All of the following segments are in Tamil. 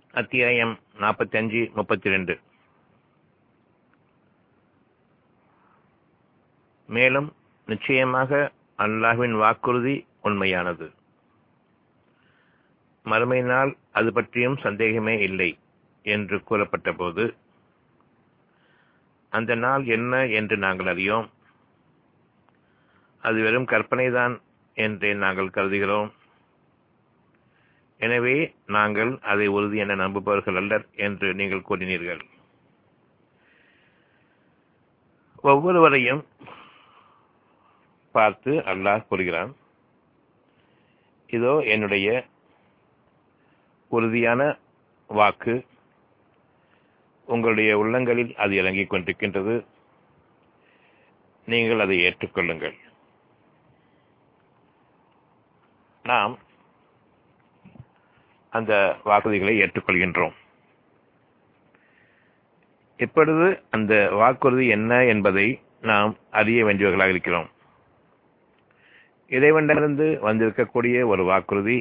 அத்தியாயம் நாற்பத்தி அஞ்சு முப்பத்தி ரெண்டு மேலும் நிச்சயமாக அல்லாஹ்வின் வாக்குறுதி உண்மையானது மறுமை நாள் அது பற்றியும் சந்தேகமே இல்லை என்று கூறப்பட்ட போது அந்த நாள் என்ன என்று நாங்கள் அறியோம் அது வெறும் கற்பனைதான் என்றே நாங்கள் கருதுகிறோம் எனவே நாங்கள் அதை உறுதி என நம்புபவர்கள் அல்லர் என்று நீங்கள் கூறினீர்கள் ஒவ்வொருவரையும் பார்த்து அல்லாஹ் கூறுகிறான் இதோ என்னுடைய உறுதியான வாக்கு உங்களுடைய உள்ளங்களில் அது இறங்கிக் கொண்டிருக்கின்றது நீங்கள் அதை ஏற்றுக்கொள்ளுங்கள் நாம் அந்த வாக்குறுதிகளை ஏற்றுக்கொள்கின்றோம் இப்பொழுது அந்த வாக்குறுதி என்ன என்பதை நாம் அறிய வேண்டியவர்களாக இருக்கிறோம் இறைவனிடமிருந்து வந்திருக்கக்கூடிய ஒரு வாக்குறுதி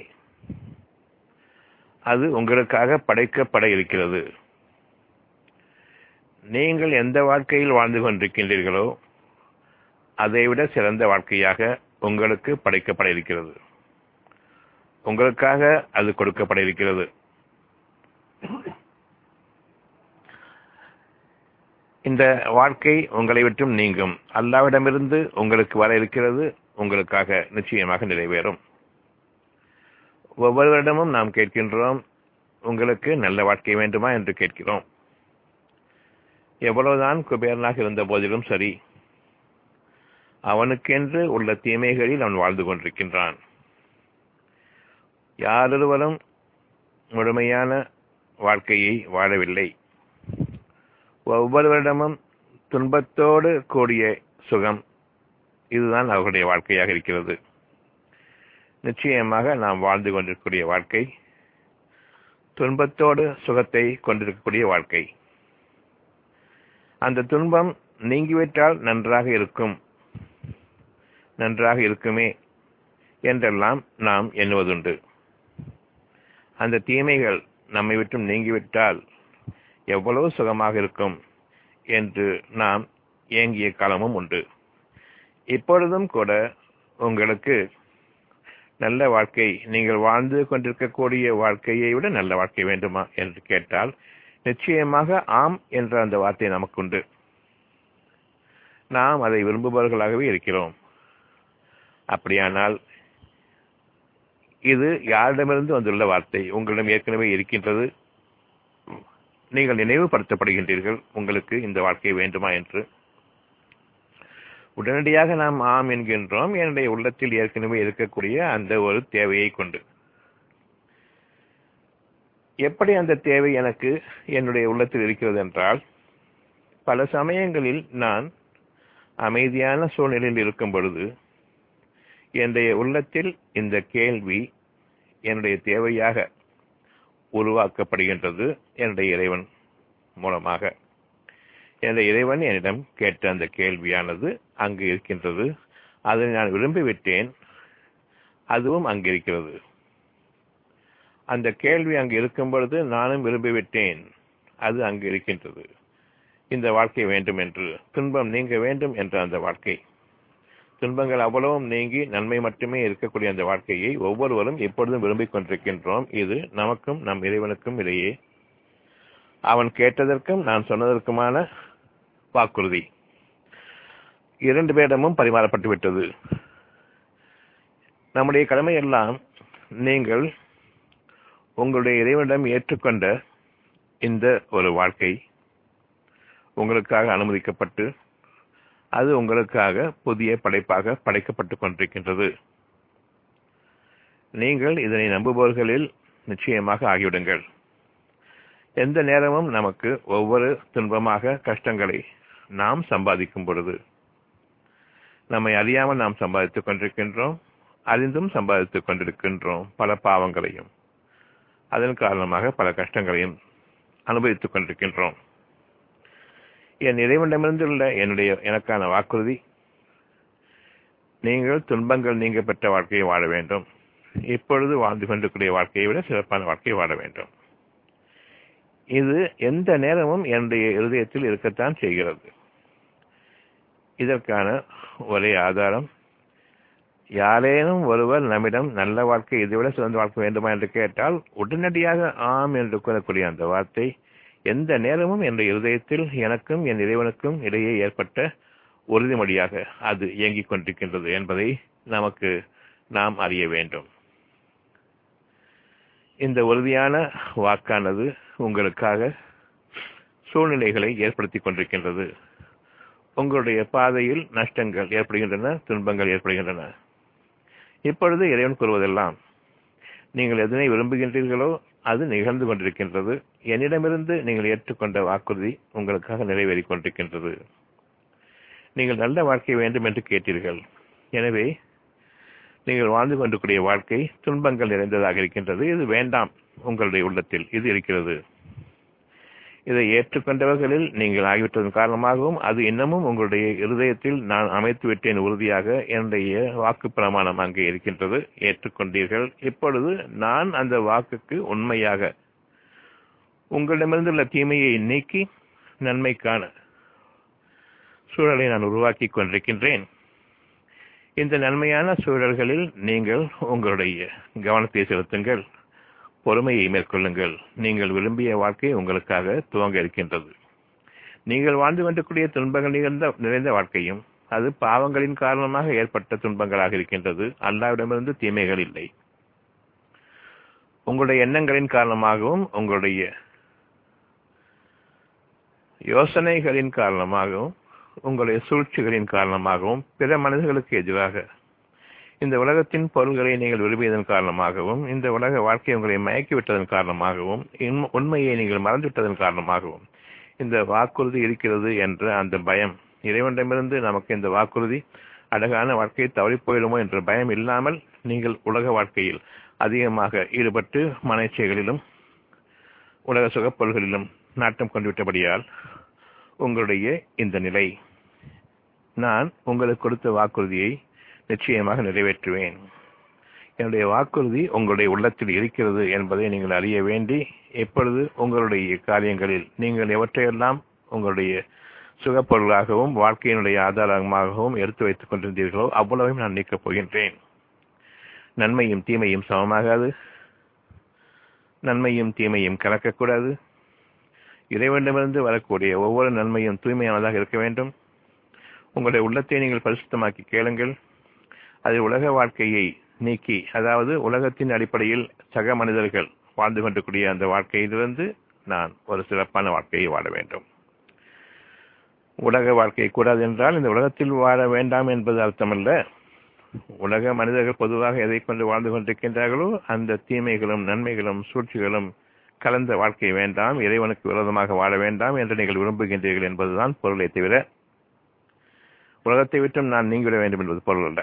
அது உங்களுக்காக படைக்கப்பட இருக்கிறது நீங்கள் எந்த வாழ்க்கையில் வாழ்ந்து கொண்டிருக்கின்றீர்களோ அதைவிட சிறந்த வாழ்க்கையாக உங்களுக்கு படைக்கப்பட இருக்கிறது உங்களுக்காக அது கொடுக்கப்பட இருக்கிறது இந்த வாழ்க்கை உங்களை விட்டும் நீங்கும் அல்லாவிடமிருந்து உங்களுக்கு வர இருக்கிறது உங்களுக்காக நிச்சயமாக நிறைவேறும் ஒவ்வொருவரிடமும் நாம் கேட்கின்றோம் உங்களுக்கு நல்ல வாழ்க்கை வேண்டுமா என்று கேட்கிறோம் எவ்வளவுதான் குபேரனாக இருந்த போதிலும் சரி அவனுக்கென்று உள்ள தீமைகளில் அவன் வாழ்ந்து கொண்டிருக்கின்றான் யாரொருவரும் முழுமையான வாழ்க்கையை வாழவில்லை ஒவ்வொருவரிடமும் துன்பத்தோடு கூடிய சுகம் இதுதான் அவர்களுடைய வாழ்க்கையாக இருக்கிறது நிச்சயமாக நாம் வாழ்ந்து கொண்டிருக்கக்கூடிய வாழ்க்கை துன்பத்தோடு சுகத்தை கொண்டிருக்கக்கூடிய வாழ்க்கை அந்த துன்பம் நீங்கிவிட்டால் நன்றாக இருக்கும் நன்றாக இருக்குமே என்றெல்லாம் நாம் எண்ணுவதுண்டு அந்த தீமைகள் நம்மை விட்டும் நீங்கிவிட்டால் எவ்வளவு சுகமாக இருக்கும் என்று நாம் ஏங்கிய காலமும் உண்டு இப்பொழுதும் கூட உங்களுக்கு நல்ல வாழ்க்கை நீங்கள் வாழ்ந்து கொண்டிருக்கக்கூடிய வாழ்க்கையை விட நல்ல வாழ்க்கை வேண்டுமா என்று கேட்டால் நிச்சயமாக ஆம் என்ற அந்த வார்த்தை நமக்குண்டு நாம் அதை விரும்புபவர்களாகவே இருக்கிறோம் அப்படியானால் இது யாரிடமிருந்து வந்துள்ள வார்த்தை உங்களிடம் ஏற்கனவே இருக்கின்றது நீங்கள் நினைவுபடுத்தப்படுகின்றீர்கள் உங்களுக்கு இந்த வாழ்க்கை வேண்டுமா என்று உடனடியாக நாம் ஆம் என்கின்றோம் என்னுடைய உள்ளத்தில் ஏற்கனவே இருக்கக்கூடிய அந்த ஒரு தேவையை கொண்டு எப்படி அந்த தேவை எனக்கு என்னுடைய உள்ளத்தில் இருக்கிறது என்றால் பல சமயங்களில் நான் அமைதியான சூழ்நிலையில் இருக்கும் பொழுது என்னுடைய உள்ளத்தில் இந்த கேள்வி என்னுடைய தேவையாக உருவாக்கப்படுகின்றது என்னுடைய இறைவன் மூலமாக என்னுடைய இறைவன் என்னிடம் கேட்ட அந்த கேள்வியானது அங்கு இருக்கின்றது அதை நான் விரும்பிவிட்டேன் அதுவும் அங்கு இருக்கிறது அந்த கேள்வி அங்கு இருக்கும் பொழுது நானும் விரும்பிவிட்டேன் அது அங்கு இருக்கின்றது இந்த வாழ்க்கை வேண்டும் என்று துன்பம் நீங்க வேண்டும் என்ற அந்த வாழ்க்கை துன்பங்கள் அவ்வளவும் நீங்கி நன்மை மட்டுமே இருக்கக்கூடிய அந்த வாழ்க்கையை ஒவ்வொருவரும் எப்பொழுதும் விரும்பிக் கொண்டிருக்கின்றோம் இது நமக்கும் நம் இறைவனுக்கும் இடையே அவன் கேட்டதற்கும் நான் சொன்னதற்குமான வாக்குறுதி இரண்டு பேரிடமும் பரிமாறப்பட்டு விட்டது நம்முடைய கடமை எல்லாம் நீங்கள் உங்களுடைய இறைவனிடம் ஏற்றுக்கொண்ட இந்த ஒரு வாழ்க்கை உங்களுக்காக அனுமதிக்கப்பட்டு அது உங்களுக்காக புதிய படைப்பாக படைக்கப்பட்டுக் கொண்டிருக்கின்றது நீங்கள் இதனை நம்புபவர்களில் நிச்சயமாக ஆகிவிடுங்கள் எந்த நேரமும் நமக்கு ஒவ்வொரு துன்பமாக கஷ்டங்களை நாம் சம்பாதிக்கும் பொழுது நம்மை அறியாமல் நாம் சம்பாதித்துக் கொண்டிருக்கின்றோம் அறிந்தும் சம்பாதித்துக் கொண்டிருக்கின்றோம் பல பாவங்களையும் அதன் காரணமாக பல கஷ்டங்களையும் அனுபவித்துக் கொண்டிருக்கின்றோம் என் இறைவனிடமிருந்துள்ள என்னுடைய எனக்கான வாக்குறுதி நீங்கள் துன்பங்கள் நீங்க பெற்ற வாழ்க்கையை வாழ வேண்டும் இப்பொழுது வாழ்ந்து கொண்டிருக்கிற வாழ்க்கையை விட சிறப்பான வாழ்க்கையை வாழ வேண்டும் இது எந்த நேரமும் என்னுடைய இருதயத்தில் இருக்கத்தான் செய்கிறது இதற்கான ஒரே ஆதாரம் யாரேனும் ஒருவர் நம்மிடம் நல்ல வாழ்க்கை இதைவிட சிறந்த வாழ்க்கை வேண்டுமா என்று கேட்டால் உடனடியாக ஆம் என்று கூறக்கூடிய அந்த வார்த்தை எந்த நேரமும் என்ற இருதயத்தில் எனக்கும் என் இறைவனுக்கும் இடையே ஏற்பட்ட உறுதிமொழியாக அது இயங்கிக் கொண்டிருக்கின்றது என்பதை நமக்கு நாம் அறிய வேண்டும் இந்த உறுதியான வாக்கானது உங்களுக்காக சூழ்நிலைகளை ஏற்படுத்திக் கொண்டிருக்கின்றது உங்களுடைய பாதையில் நஷ்டங்கள் ஏற்படுகின்றன துன்பங்கள் ஏற்படுகின்றன இப்பொழுது இறைவன் கூறுவதெல்லாம் நீங்கள் எதனை விரும்புகின்றீர்களோ அது நிகழ்ந்து கொண்டிருக்கின்றது என்னிடமிருந்து நீங்கள் ஏற்றுக்கொண்ட வாக்குறுதி உங்களுக்காக நிறைவேறிக் கொண்டிருக்கின்றது நீங்கள் நல்ல வாழ்க்கை வேண்டும் என்று கேட்டீர்கள் எனவே நீங்கள் வாழ்ந்து கொண்டிருக்கூடிய வாழ்க்கை துன்பங்கள் நிறைந்ததாக இருக்கின்றது இது வேண்டாம் உங்களுடைய உள்ளத்தில் இது இருக்கிறது இதை ஏற்றுக்கொண்டவர்களில் நீங்கள் ஆகிவிட்டதன் காரணமாகவும் அது இன்னமும் உங்களுடைய இருதயத்தில் நான் அமைத்து விட்டேன் உறுதியாக என்னுடைய வாக்கு பிரமாணம் அங்கே இருக்கின்றது ஏற்றுக்கொண்டீர்கள் இப்பொழுது நான் அந்த வாக்குக்கு உண்மையாக உங்களிடமிருந்துள்ள தீமையை நீக்கி நன்மைக்கான சூழலை நான் உருவாக்கி கொண்டிருக்கின்றேன் இந்த நன்மையான சூழல்களில் நீங்கள் உங்களுடைய கவனத்தை செலுத்துங்கள் பொறுமையை மேற்கொள்ளுங்கள் நீங்கள் விரும்பிய வாழ்க்கை உங்களுக்காக துவங்க இருக்கின்றது நீங்கள் வாழ்ந்து கொண்டிருக்கூடிய துன்பங்கள் நிகழ்ந்த நிறைந்த வாழ்க்கையும் அது பாவங்களின் காரணமாக ஏற்பட்ட துன்பங்களாக இருக்கின்றது அல்லாவிடமிருந்து தீமைகள் இல்லை உங்களுடைய எண்ணங்களின் காரணமாகவும் உங்களுடைய யோசனைகளின் காரணமாகவும் உங்களுடைய சூழ்ச்சிகளின் காரணமாகவும் பிற மனிதர்களுக்கு எதிராக இந்த உலகத்தின் பொருள்களை நீங்கள் விரும்பியதன் காரணமாகவும் இந்த உலக வாழ்க்கை உங்களை மயக்கிவிட்டதன் காரணமாகவும் உண்மையை நீங்கள் மறந்துவிட்டதன் காரணமாகவும் இந்த வாக்குறுதி இருக்கிறது என்ற அந்த பயம் இறைவனிடமிருந்து நமக்கு இந்த வாக்குறுதி அழகான வாழ்க்கையை தவறி போயிடுமோ என்ற பயம் இல்லாமல் நீங்கள் உலக வாழ்க்கையில் அதிகமாக ஈடுபட்டு மனச்சைகளிலும் உலக சுகப்பொருள்களிலும் நாட்டம் கொண்டுவிட்டபடியால் உங்களுடைய இந்த நிலை நான் உங்களுக்கு கொடுத்த வாக்குறுதியை நிச்சயமாக நிறைவேற்றுவேன் என்னுடைய வாக்குறுதி உங்களுடைய உள்ளத்தில் இருக்கிறது என்பதை நீங்கள் அறிய வேண்டி எப்பொழுது உங்களுடைய காரியங்களில் நீங்கள் எவற்றையெல்லாம் உங்களுடைய சுகப்பொருளாகவும் வாழ்க்கையினுடைய ஆதாரமாகவும் எடுத்து வைத்துக் கொண்டிருந்தீர்களோ அவ்வளவையும் நான் நீக்கப் போகின்றேன் நன்மையும் தீமையும் சமமாகாது நன்மையும் தீமையும் கலக்கக்கூடாது இறைவனிடமிருந்து வரக்கூடிய ஒவ்வொரு நன்மையும் தூய்மையானதாக இருக்க வேண்டும் உங்களுடைய உள்ளத்தை நீங்கள் பரிசுத்தமாக்கி கேளுங்கள் அது உலக வாழ்க்கையை நீக்கி அதாவது உலகத்தின் அடிப்படையில் சக மனிதர்கள் வாழ்ந்து கொண்டிருக்கூடிய அந்த வாழ்க்கையிலிருந்து நான் ஒரு சிறப்பான வாழ்க்கையை வாழ வேண்டும் உலக வாழ்க்கை கூடாது என்றால் இந்த உலகத்தில் வாழ வேண்டாம் என்பது அர்த்தமல்ல உலக மனிதர்கள் பொதுவாக எதை கொண்டு வாழ்ந்து கொண்டிருக்கின்றார்களோ அந்த தீமைகளும் நன்மைகளும் சூழ்ச்சிகளும் கலந்த வாழ்க்கை வேண்டாம் இறைவனுக்கு விரோதமாக வாழ வேண்டாம் என்று நீங்கள் விரும்புகின்றீர்கள் என்பதுதான் பொருளை தவிர உலகத்தை விட்டும் நான் நீங்கிவிட வேண்டும் என்பது பொருள் அல்ல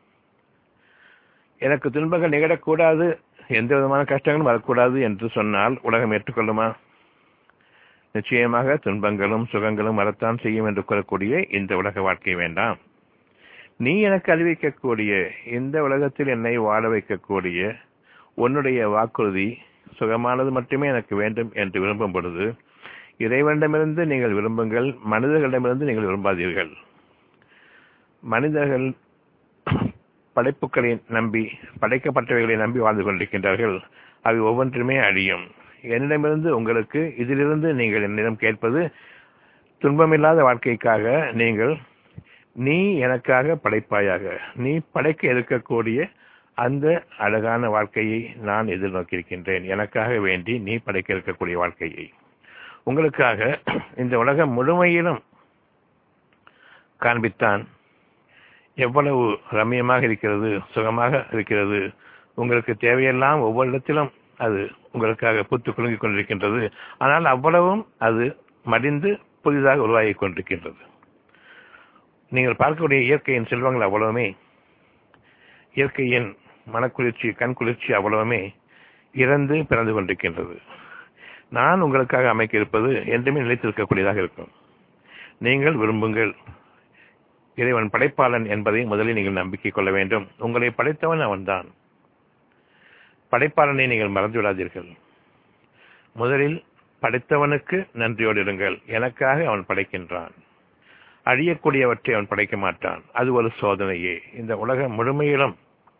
எனக்கு துன்பங்கள் நிகழக்கூடாது எந்த விதமான கஷ்டங்களும் வரக்கூடாது என்று சொன்னால் உலகம் ஏற்றுக்கொள்ளுமா நிச்சயமாக துன்பங்களும் சுகங்களும் வரத்தான் செய்யும் என்று கூறக்கூடிய இந்த உலக வாழ்க்கை வேண்டாம் நீ எனக்கு அறிவிக்கக்கூடிய இந்த உலகத்தில் என்னை வாழ வைக்கக்கூடிய உன்னுடைய வாக்குறுதி சுகமானது மட்டுமே எனக்கு வேண்டும் என்று விரும்பும் பொழுது இறைவனிடமிருந்து நீங்கள் விரும்புங்கள் மனிதர்களிடமிருந்து நீங்கள் விரும்பாதீர்கள் மனிதர்கள் படைப்புகளை நம்பி படைக்கப்பட்டவைகளை நம்பி வாழ்ந்து கொண்டிருக்கின்றார்கள் அவை ஒவ்வொன்றுமே அழியும் என்னிடமிருந்து உங்களுக்கு இதிலிருந்து நீங்கள் என்னிடம் கேட்பது துன்பமில்லாத வாழ்க்கைக்காக நீங்கள் நீ எனக்காக படைப்பாயாக நீ படைக்க இருக்கக்கூடிய அந்த அழகான வாழ்க்கையை நான் எதிர்நோக்கியிருக்கின்றேன் எனக்காக வேண்டி நீ படைக்க இருக்கக்கூடிய வாழ்க்கையை உங்களுக்காக இந்த உலகம் முழுமையிலும் காண்பித்தான் எவ்வளவு ரம்யமாக இருக்கிறது சுகமாக இருக்கிறது உங்களுக்கு தேவையெல்லாம் ஒவ்வொரு இடத்திலும் அது உங்களுக்காக புத்து குலுங்கிக் கொண்டிருக்கின்றது ஆனால் அவ்வளவும் அது மடிந்து புதிதாக உருவாகி கொண்டிருக்கின்றது நீங்கள் பார்க்கக்கூடிய இயற்கையின் செல்வங்கள் அவ்வளவுமே இயற்கையின் மனக்குளிர்ச்சி கண் குளிர்ச்சி அவ்வளவுமே இறந்து பிறந்து கொண்டிருக்கின்றது நான் உங்களுக்காக அமைக்க இருப்பது என்றுமே நிலைத்திருக்கக்கூடியதாக இருக்கும் நீங்கள் விரும்புங்கள் இறைவன் படைப்பாளன் என்பதை முதலில் நீங்கள் நம்பிக்கை கொள்ள வேண்டும் உங்களை படைத்தவன் அவன்தான் படைப்பாளனை நீங்கள் மறந்து விடாதீர்கள் முதலில் படைத்தவனுக்கு நன்றியோடு இருங்கள் எனக்காக அவன் படைக்கின்றான் அழியக்கூடியவற்றை அவன் படைக்க மாட்டான் அது ஒரு சோதனையே இந்த உலகம் முழுமையிலும்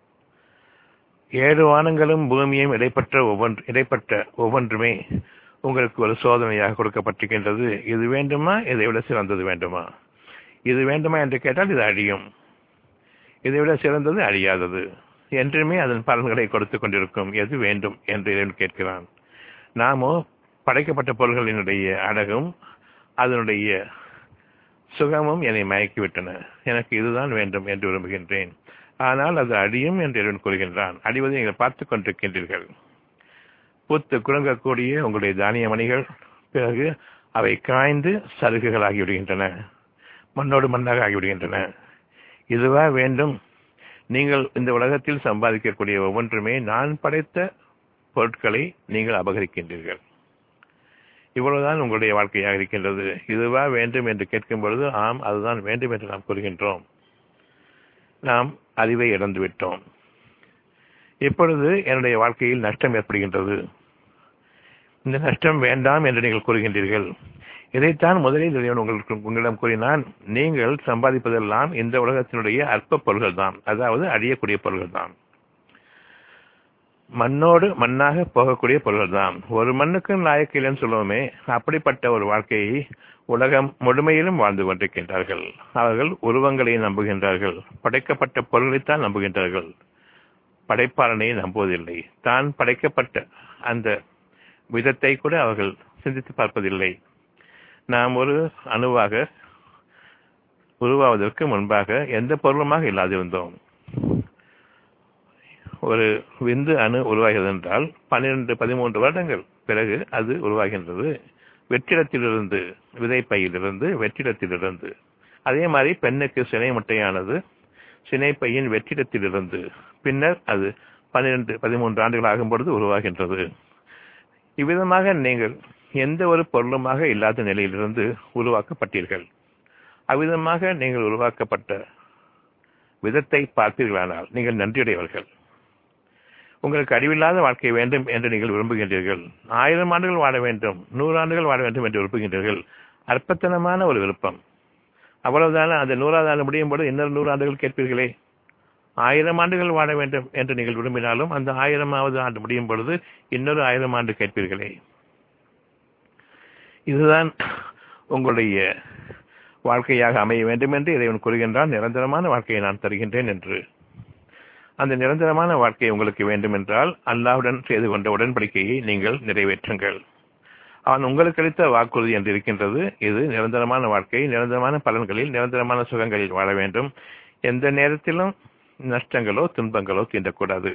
ஏழு வானங்களும் பூமியும் இடைப்பட்ட ஒவ்வொன்று இடைப்பட்ட ஒவ்வொன்றுமே உங்களுக்கு ஒரு சோதனையாக கொடுக்கப்பட்டிருக்கின்றது இது வேண்டுமா இதை விட சிறந்தது வேண்டுமா இது வேண்டுமா என்று கேட்டால் இது அழியும் இதை விட சிறந்தது அழியாதது என்றுமே அதன் பலன்களை கொடுத்து கொண்டிருக்கும் எது வேண்டும் என்று இறைவன் கேட்கிறான் நாமோ படைக்கப்பட்ட பொருள்களினுடைய அழகும் அதனுடைய சுகமும் என்னை மயக்கிவிட்டன எனக்கு இதுதான் வேண்டும் என்று விரும்புகின்றேன் ஆனால் அது அழியும் என்று இறைவன் கூறுகின்றான் அழிவதை நீங்கள் பார்த்துக் கொண்டிருக்கின்றீர்கள் பூத்து குலுங்கக்கூடிய உங்களுடைய தானிய மணிகள் பிறகு அவை காய்ந்து சருகுகள் ஆகிவிடுகின்றன மண்ணோடு மண்ணாக ஆகிவிடுகின்றன இதுவா வேண்டும் நீங்கள் இந்த உலகத்தில் சம்பாதிக்கக்கூடிய ஒவ்வொன்றுமே நான் படைத்த பொருட்களை நீங்கள் அபகரிக்கின்றீர்கள் இவ்வளவுதான் உங்களுடைய வாழ்க்கையாக இருக்கின்றது இதுவா வேண்டும் என்று கேட்கும் பொழுது ஆம் அதுதான் வேண்டும் என்று நாம் கூறுகின்றோம் நாம் அறிவை இழந்து விட்டோம் இப்பொழுது என்னுடைய வாழ்க்கையில் நஷ்டம் ஏற்படுகின்றது இந்த நஷ்டம் வேண்டாம் என்று நீங்கள் கூறுகின்றீர்கள் இதைத்தான் முதலில் இறைவன் உங்களுக்கு உங்களிடம் கூறினான் நீங்கள் சம்பாதிப்பதெல்லாம் இந்த உலகத்தினுடைய அற்ப பொருள்கள் தான் அதாவது அழியக்கூடிய பொருள்கள் தான் மண்ணோடு மண்ணாக போகக்கூடிய பொருள்கள் தான் ஒரு மண்ணுக்கு லாயக்கில்லைன்னு சொல்லுவோமே அப்படிப்பட்ட ஒரு வாழ்க்கையை உலகம் முழுமையிலும் வாழ்ந்து கொண்டிருக்கின்றார்கள் அவர்கள் உருவங்களை நம்புகின்றார்கள் படைக்கப்பட்ட பொருளைத்தான் நம்புகின்றார்கள் படைப்பாளனை நம்புவதில்லை தான் படைக்கப்பட்ட அந்த விதத்தை கூட அவர்கள் சிந்தித்து பார்ப்பதில்லை நாம் ஒரு அணுவாக உருவாவதற்கு முன்பாக எந்த பொருளுமாக இல்லாதிருந்தோம் ஒரு விந்து அணு உருவாகிறது என்றால் பன்னிரண்டு பதிமூன்று வருடங்கள் பிறகு அது உருவாகின்றது வெற்றிடத்திலிருந்து விதைப்பையிலிருந்து வெற்றிடத்திலிருந்து அதே மாதிரி பெண்ணுக்கு சினை முட்டையானது சினைப்பையின் வெற்றிடத்திலிருந்து பின்னர் அது பன்னிரண்டு பதிமூன்று ஆண்டுகள் ஆகும் பொழுது உருவாகின்றது இவ்விதமாக நீங்கள் எந்த ஒரு பொருளுமாக இல்லாத நிலையிலிருந்து உருவாக்கப்பட்டீர்கள் அவ்விதமாக நீங்கள் உருவாக்கப்பட்ட விதத்தை பார்த்தீர்களானால் நீங்கள் நன்றியுடையவர்கள் உங்களுக்கு அறிவில்லாத வாழ்க்கை வேண்டும் என்று நீங்கள் விரும்புகின்றீர்கள் ஆயிரம் ஆண்டுகள் வாழ வேண்டும் நூறு ஆண்டுகள் வாழ வேண்டும் என்று விரும்புகின்றீர்கள் அற்பத்தனமான ஒரு விருப்பம் அவ்வளவுதானே அந்த நூறாவது ஆண்டு முடியும் போது இன்னொரு நூறு ஆண்டுகள் கேட்பீர்களே ஆயிரம் ஆண்டுகள் வாழ வேண்டும் என்று நீங்கள் விரும்பினாலும் அந்த ஆயிரமாவது ஆண்டு முடியும் பொழுது இன்னொரு ஆயிரம் ஆண்டு கேட்பீர்களே இதுதான் உங்களுடைய வாழ்க்கையாக அமைய வேண்டும் என்று இறைவன் கூறுகின்றான் நிரந்தரமான வாழ்க்கையை நான் தருகின்றேன் என்று அந்த நிரந்தரமான வாழ்க்கை உங்களுக்கு வேண்டும் என்றால் அல்லாவுடன் செய்து கொண்ட உடன்படிக்கையை நீங்கள் நிறைவேற்றுங்கள் அவன் உங்களுக்கு அளித்த வாக்குறுதி என்று இருக்கின்றது இது நிரந்தரமான வாழ்க்கை நிரந்தரமான பலன்களில் நிரந்தரமான சுகங்களில் வாழ வேண்டும் எந்த நேரத்திலும் நஷ்டங்களோ துன்பங்களோ தீண்டக்கூடாது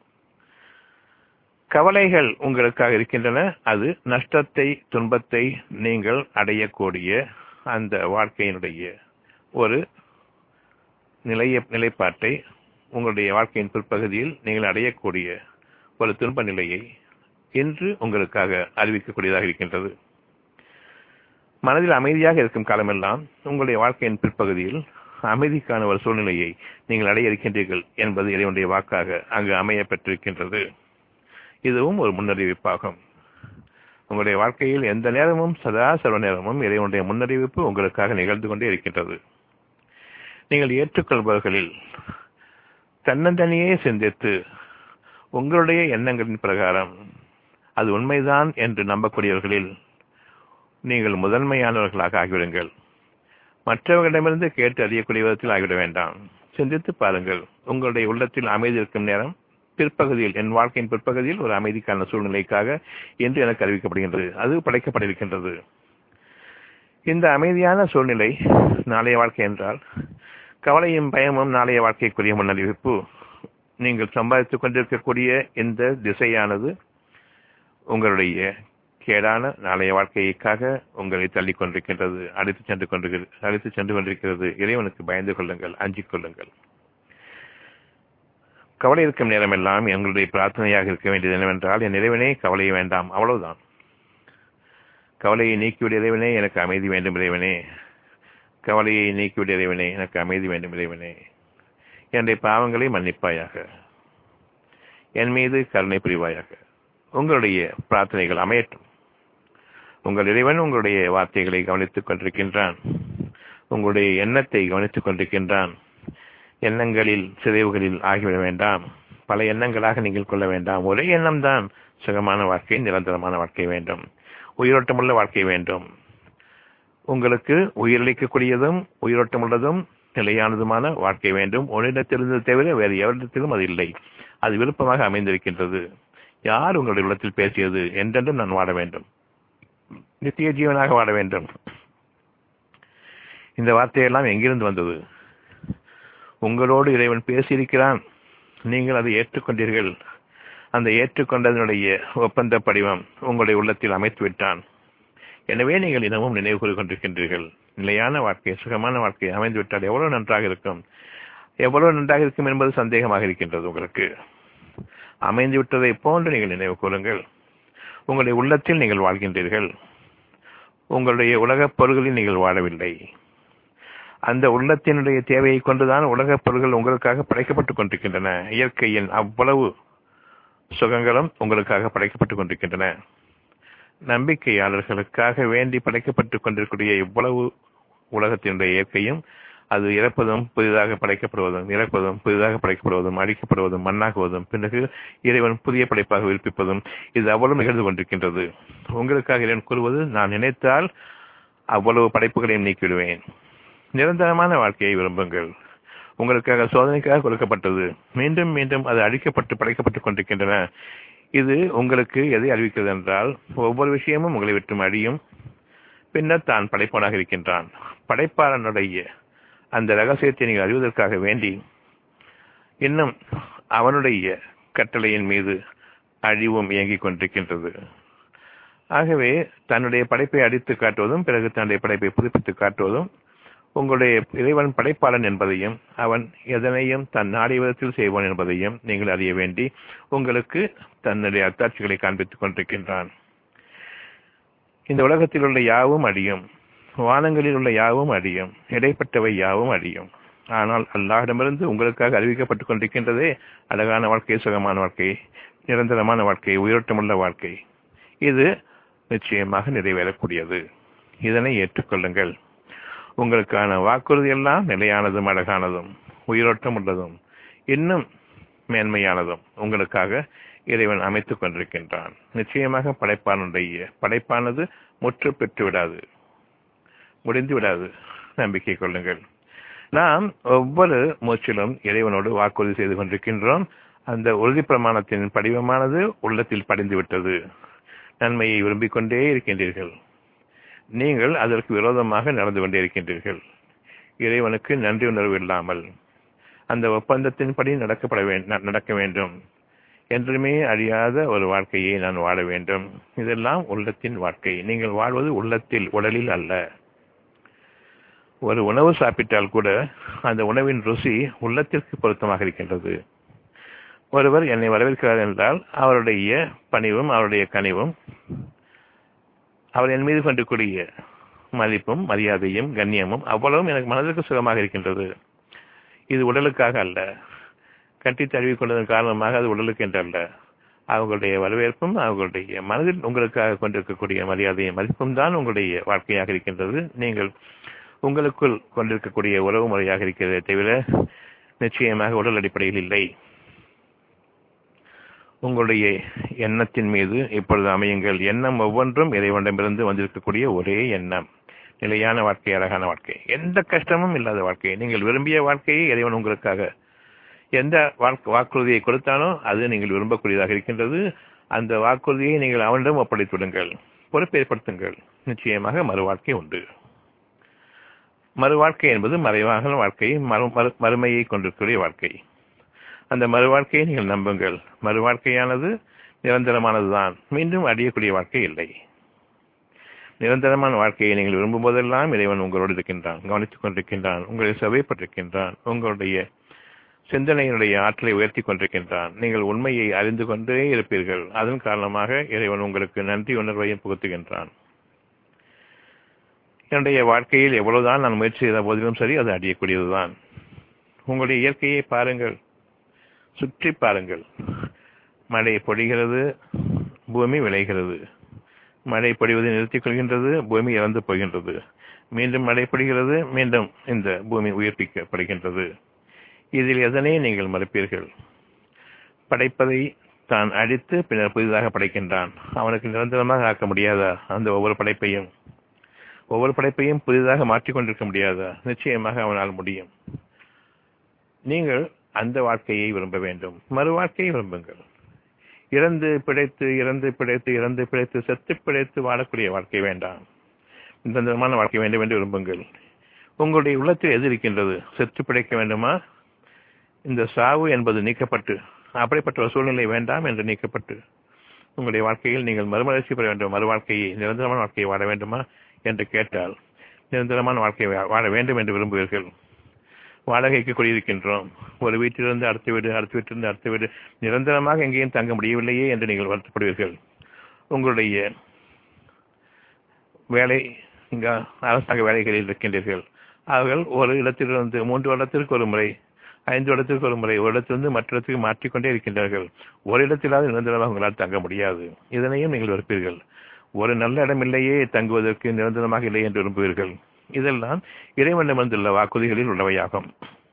கவலைகள் உங்களுக்காக இருக்கின்றன அது நஷ்டத்தை துன்பத்தை நீங்கள் அடையக்கூடிய அந்த வாழ்க்கையினுடைய ஒரு நிலைய நிலைப்பாட்டை உங்களுடைய வாழ்க்கையின் பிற்பகுதியில் நீங்கள் அடையக்கூடிய ஒரு துன்ப நிலையை இன்று உங்களுக்காக அறிவிக்கக்கூடியதாக இருக்கின்றது மனதில் அமைதியாக இருக்கும் காலமெல்லாம் உங்களுடைய வாழ்க்கையின் பிற்பகுதியில் அமைதிக்கான ஒரு சூழ்நிலையை நீங்கள் அடைய இருக்கின்றீர்கள் என்பது இறைவனுடைய வாக்காக அங்கு அமைய பெற்றிருக்கின்றது இதுவும் ஒரு முன்னறிவிப்பாகும் உங்களுடைய வாழ்க்கையில் எந்த நேரமும் சதா சர்வ நேரமும் இறைவனுடைய முன்னறிவிப்பு உங்களுக்காக நிகழ்ந்து கொண்டே இருக்கின்றது நீங்கள் ஏற்றுக்கொள்பவர்களில் தன்னந்தனியே சிந்தித்து உங்களுடைய எண்ணங்களின் பிரகாரம் அது உண்மைதான் என்று நம்பக்கூடியவர்களில் நீங்கள் முதன்மையானவர்களாக ஆகிவிடுங்கள் மற்றவர்களிடமிருந்து கேட்டு அறியக்கூடிய விதத்தில் ஆகிவிட வேண்டாம் சிந்தித்து பாருங்கள் உங்களுடைய உள்ளத்தில் அமைதி இருக்கும் நேரம் பிற்பகுதியில் என் வாழ்க்கையின் பிற்பகுதியில் ஒரு அமைதிக்கான சூழ்நிலைக்காக என்று எனக்கு அறிவிக்கப்படுகின்றது அது படைக்கப்பட்டிருக்கின்றது இந்த அமைதியான சூழ்நிலை நாளைய வாழ்க்கை என்றால் கவலையும் பயமும் நாளைய வாழ்க்கைக்குரிய முன்னறிவிப்பு நீங்கள் சம்பாதித்துக் கொண்டிருக்கக்கூடிய இந்த திசையானது உங்களுடைய கேடான நாளைய வாழ்க்கைக்காக உங்களை தள்ளிக் கொண்டிருக்கின்றது அழைத்து சென்று கொண்டு அழைத்து சென்று கொண்டிருக்கிறது இறைவனுக்கு பயந்து கொள்ளுங்கள் அஞ்சிக் கொள்ளுங்கள் கவலை இருக்கும் நேரமெல்லாம் எங்களுடைய பிரார்த்தனையாக இருக்க வேண்டியது என்னவென்றால் என் இறைவனே கவலையை வேண்டாம் அவ்வளவுதான் கவலையை நீக்கிவிட இறைவனே எனக்கு அமைதி வேண்டும் இறைவனே கவலையை நீக்கிவிட இறைவனே எனக்கு அமைதி வேண்டும் இறைவனே என்னுடைய பாவங்களை மன்னிப்பாயாக என் மீது கருணை புரிவாயாக உங்களுடைய பிரார்த்தனைகள் அமையட்டும் உங்கள் இறைவன் உங்களுடைய வார்த்தைகளை கவனித்துக் கொண்டிருக்கின்றான் உங்களுடைய எண்ணத்தை கவனித்துக் கொண்டிருக்கின்றான் எண்ணங்களில் சிதைவுகளில் ஆகிவிட வேண்டாம் பல எண்ணங்களாக நீங்கள் கொள்ள வேண்டாம் ஒரே எண்ணம் தான் சுகமான வாழ்க்கை நிரந்தரமான வாழ்க்கை வேண்டும் உயிரோட்டமுள்ள வாழ்க்கை வேண்டும் உங்களுக்கு உயிரளிக்கக்கூடியதும் உயிரோட்டமுள்ளதும் நிலையானதுமான வாழ்க்கை வேண்டும் ஒன்றிடத்திலிருந்து தவிர வேறு எவரிடத்திலும் அது இல்லை அது விருப்பமாக அமைந்திருக்கின்றது யார் உங்களுடைய உள்ளத்தில் பேசியது என்றென்றும் நான் வாட வேண்டும் நித்திய ஜீவனாக வாட வேண்டும் இந்த வார்த்தையெல்லாம் எங்கிருந்து வந்தது உங்களோடு இறைவன் பேசியிருக்கிறான் நீங்கள் அதை ஏற்றுக்கொண்டீர்கள் அந்த ஏற்றுக்கொண்டதனுடைய ஒப்பந்த படிவம் உங்களுடைய உள்ளத்தில் அமைத்து விட்டான் எனவே நீங்கள் இன்னமும் நினைவு கூறி கொண்டிருக்கின்றீர்கள் நிலையான வாழ்க்கை சுகமான வாழ்க்கை அமைந்து விட்டால் எவ்வளவு நன்றாக இருக்கும் எவ்வளவு நன்றாக இருக்கும் என்பது சந்தேகமாக இருக்கின்றது உங்களுக்கு அமைந்து விட்டதை போன்று நீங்கள் நினைவு கூறுங்கள் உங்களுடைய உள்ளத்தில் நீங்கள் வாழ்கின்றீர்கள் உங்களுடைய உலகப் பொருள்களில் நீங்கள் வாழவில்லை அந்த உள்ளத்தினுடைய தேவையை கொண்டுதான் உலகப் பொருள்கள் உங்களுக்காக படைக்கப்பட்டுக் கொண்டிருக்கின்றன இயற்கையின் அவ்வளவு சுகங்களும் உங்களுக்காக படைக்கப்பட்டுக் கொண்டிருக்கின்றன நம்பிக்கையாளர்களுக்காக வேண்டி படைக்கப்பட்டுக் கொண்டிருக்கூடிய இவ்வளவு உலகத்தினுடைய இயற்கையும் அது இறப்பதும் புதிதாக படைக்கப்படுவதும் இறப்பதும் புதிதாக படைக்கப்படுவதும் அழிக்கப்படுவதும் மண்ணாகுவதும் பிறகு இறைவன் புதிய படைப்பாக விற்பிப்பதும் இது அவ்வளவு நிகழ்ந்து கொண்டிருக்கின்றது உங்களுக்காக இறைவன் கூறுவது நான் நினைத்தால் அவ்வளவு படைப்புகளையும் நீக்கிவிடுவேன் நிரந்தரமான வாழ்க்கையை விரும்புங்கள் உங்களுக்காக சோதனைக்காக கொடுக்கப்பட்டது மீண்டும் மீண்டும் அது அழிக்கப்பட்டு படைக்கப்பட்டுக் கொண்டிருக்கின்றன இது உங்களுக்கு எதை அறிவிக்கிறது என்றால் ஒவ்வொரு விஷயமும் உங்களை விட்டு அழியும் பின்னர் தான் படைப்பானாக இருக்கின்றான் படைப்பாளனுடைய அந்த ரகசியத்தை நீங்கள் அறிவதற்காக வேண்டி இன்னும் அவனுடைய கட்டளையின் மீது அழிவும் இயங்கிக் கொண்டிருக்கின்றது ஆகவே தன்னுடைய படைப்பை அடித்து காட்டுவதும் பிறகு தன்னுடைய படைப்பை புதுப்பித்து காட்டுவதும் உங்களுடைய இறைவன் படைப்பாளன் என்பதையும் அவன் எதனையும் தன் நாடிய விதத்தில் செய்வான் என்பதையும் நீங்கள் அறிய வேண்டி உங்களுக்கு தன்னுடைய அத்தாட்சிகளை காண்பித்துக் கொண்டிருக்கின்றான் இந்த உலகத்தில் உள்ள யாவும் அழியும் வானங்களில் உள்ள யாவும் அழியும் இடைப்பட்டவை யாவும் அழியும் ஆனால் அல்லாஹிடமிருந்து உங்களுக்காக அறிவிக்கப்பட்டுக் கொண்டிருக்கின்றதே அழகான வாழ்க்கை சுகமான வாழ்க்கை நிரந்தரமான வாழ்க்கை உயிரோட்டமுள்ள வாழ்க்கை இது நிச்சயமாக நிறைவேறக்கூடியது இதனை ஏற்றுக்கொள்ளுங்கள் உங்களுக்கான வாக்குறுதி எல்லாம் நிலையானதும் அழகானதும் உயிரோட்டம் உள்ளதும் இன்னும் மேன்மையானதும் உங்களுக்காக இறைவன் அமைத்துக் கொண்டிருக்கின்றான் நிச்சயமாக படைப்பானுடைய படைப்பானது முற்று பெற்று விடாது முடிந்து விடாது நம்பிக்கை கொள்ளுங்கள் நாம் ஒவ்வொரு மூச்சிலும் இறைவனோடு வாக்குறுதி செய்து கொண்டிருக்கின்றோம் அந்த உறுதி பிரமாணத்தின் படிவமானது உள்ளத்தில் படிந்து விட்டது நன்மையை விரும்பிக் கொண்டே இருக்கின்றீர்கள் நீங்கள் அதற்கு விரோதமாக நடந்து கொண்டே இருக்கின்றீர்கள் இறைவனுக்கு நன்றி உணர்வு இல்லாமல் அந்த ஒப்பந்தத்தின்படி நடக்கப்பட வேண்டும் நடக்க வேண்டும் என்றுமே அழியாத ஒரு வாழ்க்கையை நான் வாழ வேண்டும் இதெல்லாம் உள்ளத்தின் வாழ்க்கை நீங்கள் வாழ்வது உள்ளத்தில் உடலில் அல்ல ஒரு உணவு சாப்பிட்டால் கூட அந்த உணவின் ருசி உள்ளத்திற்கு பொருத்தமாக இருக்கின்றது ஒருவர் என்னை வரவேற்கிறார் என்றால் அவருடைய பணிவும் அவருடைய கனிவும் அவர் என் மீது கொண்டிருக்கூடிய மதிப்பும் மரியாதையும் கண்ணியமும் அவ்வளவும் எனக்கு மனதிற்கு சுகமாக இருக்கின்றது இது உடலுக்காக அல்ல கட்டி தழுவி கொண்டதன் காரணமாக அது உடலுக்கு என்றல்ல அவங்களுடைய வரவேற்பும் அவர்களுடைய மனதில் உங்களுக்காக கொண்டிருக்கக்கூடிய மரியாதையும் மதிப்பும் தான் உங்களுடைய வாழ்க்கையாக இருக்கின்றது நீங்கள் உங்களுக்குள் கொண்டிருக்கக்கூடிய உறவு முறையாக இருக்கிறதே தவிர நிச்சயமாக உடல் அடிப்படையில் இல்லை உங்களுடைய எண்ணத்தின் மீது இப்பொழுது அமையுங்கள் எண்ணம் ஒவ்வொன்றும் இறைவனிடமிருந்து வந்திருக்கக்கூடிய ஒரே எண்ணம் நிலையான வாழ்க்கை அழகான வாழ்க்கை எந்த கஷ்டமும் இல்லாத வாழ்க்கை நீங்கள் விரும்பிய வாழ்க்கையை இறைவன் உங்களுக்காக எந்த வாக்குறுதியை கொடுத்தானோ அது நீங்கள் விரும்பக்கூடியதாக இருக்கின்றது அந்த வாக்குறுதியை நீங்கள் அவனிடம் ஒப்படைத்து விடுங்கள் பொறுப்பேற்படுத்துங்கள் நிச்சயமாக மறு வாழ்க்கை உண்டு மறு வாழ்க்கை என்பது மறைவாக வாழ்க்கை மறு மறுமையை கொண்டிருக்கக்கூடிய வாழ்க்கை அந்த மறு வாழ்க்கையை நீங்கள் நம்புங்கள் மறு வாழ்க்கையானது நிரந்தரமானதுதான் மீண்டும் அடையக்கூடிய வாழ்க்கை இல்லை நிரந்தரமான வாழ்க்கையை நீங்கள் விரும்பும் போதெல்லாம் இறைவன் உங்களோடு இருக்கின்றான் கவனித்துக் கொண்டிருக்கின்றான் உங்களை சபைப்பட்டிருக்கின்றான் உங்களுடைய சிந்தனையினுடைய ஆற்றலை உயர்த்தி கொண்டிருக்கின்றான் நீங்கள் உண்மையை அறிந்து கொண்டே இருப்பீர்கள் அதன் காரணமாக இறைவன் உங்களுக்கு நன்றி உணர்வையும் புகுத்துகின்றான் என்னுடைய வாழ்க்கையில் எவ்வளவுதான் நான் முயற்சி செய்த போதிலும் சரி அது அடையக்கூடியதுதான் உங்களுடைய இயற்கையை பாருங்கள் சுற்றி பாருங்கள் மழை பொழிகிறது பூமி விளைகிறது மழை பொழிவதை நிறுத்திக் கொள்கின்றது பூமி இறந்து போகின்றது மீண்டும் மழை பொழிகிறது மீண்டும் இந்த பூமி உயிர்ப்பிக்கப்படுகின்றது இதில் எதனை நீங்கள் மறுப்பீர்கள் படைப்பதை தான் அழித்து பின்னர் புதிதாக படைக்கின்றான் அவனுக்கு நிரந்தரமாக ஆக்க முடியாதா அந்த ஒவ்வொரு படைப்பையும் ஒவ்வொரு படைப்பையும் புதிதாக மாற்றிக்கொண்டிருக்க முடியாதா நிச்சயமாக அவனால் முடியும் நீங்கள் அந்த வாழ்க்கையை விரும்ப வேண்டும் மறு வாழ்க்கையை விரும்புங்கள் இறந்து பிழைத்து இறந்து பிழைத்து இறந்து பிழைத்து செத்து பிழைத்து வாழக்கூடிய வாழ்க்கை வேண்டாம் நிரந்தரமான வாழ்க்கை வேண்டும் என்று விரும்புங்கள் உங்களுடைய உள்ளத்தில் எது இருக்கின்றது செத்து பிழைக்க வேண்டுமா இந்த சாவு என்பது நீக்கப்பட்டு அப்படிப்பட்ட ஒரு சூழ்நிலை வேண்டாம் என்று நீக்கப்பட்டு உங்களுடைய வாழ்க்கையில் நீங்கள் மறுமலர்ச்சி பெற வேண்டும் மறு வாழ்க்கையை நிரந்தரமான வாழ்க்கையை வாழ வேண்டுமா என்று கேட்டால் நிரந்தரமான வாழ்க்கையை வாழ வேண்டும் என்று விரும்புவீர்கள் வாடகைக்கு குடியிருக்கின்றோம் ஒரு வீட்டிலிருந்து அடுத்த வீடு அடுத்த வீட்டிலிருந்து அடுத்த வீடு நிரந்தரமாக எங்கேயும் தங்க முடியவில்லையே என்று நீங்கள் வருத்தப்படுவீர்கள் உங்களுடைய வேலை இங்க அரசாங்க வேலைகளில் இருக்கின்றீர்கள் அவர்கள் ஒரு இடத்திலிருந்து மூன்று வருடத்திற்கு ஒரு முறை ஐந்து இடத்திற்கு ஒரு முறை ஒரு இடத்திலிருந்து மற்ற இடத்துக்கு மாற்றிக்கொண்டே இருக்கின்றார்கள் ஒரு இடத்திலாவது நிரந்தரமாக உங்களால் தங்க முடியாது இதனையும் நீங்கள் வெறுப்பீர்கள் ஒரு நல்ல இடம் இல்லையே தங்குவதற்கு நிரந்தரமாக இல்லை என்று விரும்புவீர்கள் இதெல்லாம் இறைவனிடமிருந்துள்ள வாக்குறுதிகளில் உள்ளவையாகும்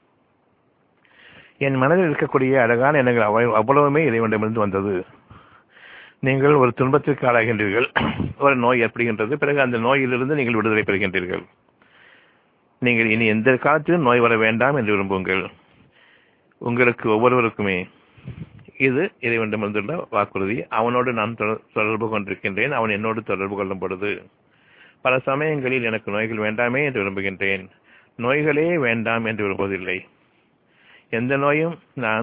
என் மனதில் இருக்கக்கூடிய அழகான எண்ணங்கள் அவ்வளவுமே இறைவனிடமிருந்து வந்தது நீங்கள் ஒரு துன்பத்திற்கு ஆளாகின்றீர்கள் ஒரு நோய் ஏற்படுகின்றது பிறகு அந்த நோயிலிருந்து நீங்கள் விடுதலை பெறுகின்றீர்கள் நீங்கள் இனி எந்த காலத்திலும் நோய் வர வேண்டாம் என்று விரும்புங்கள் உங்களுக்கு ஒவ்வொருவருக்குமே இது இறைவனிடம் வந்துள்ள வாக்குறுதி அவனோடு நான் தொடர்பு கொண்டிருக்கின்றேன் அவன் என்னோடு தொடர்பு கொள்ளும் பொழுது பல சமயங்களில் எனக்கு நோய்கள் வேண்டாமே என்று விரும்புகின்றேன் நோய்களே வேண்டாம் என்று விரும்புவதில்லை எந்த நோயும் நான்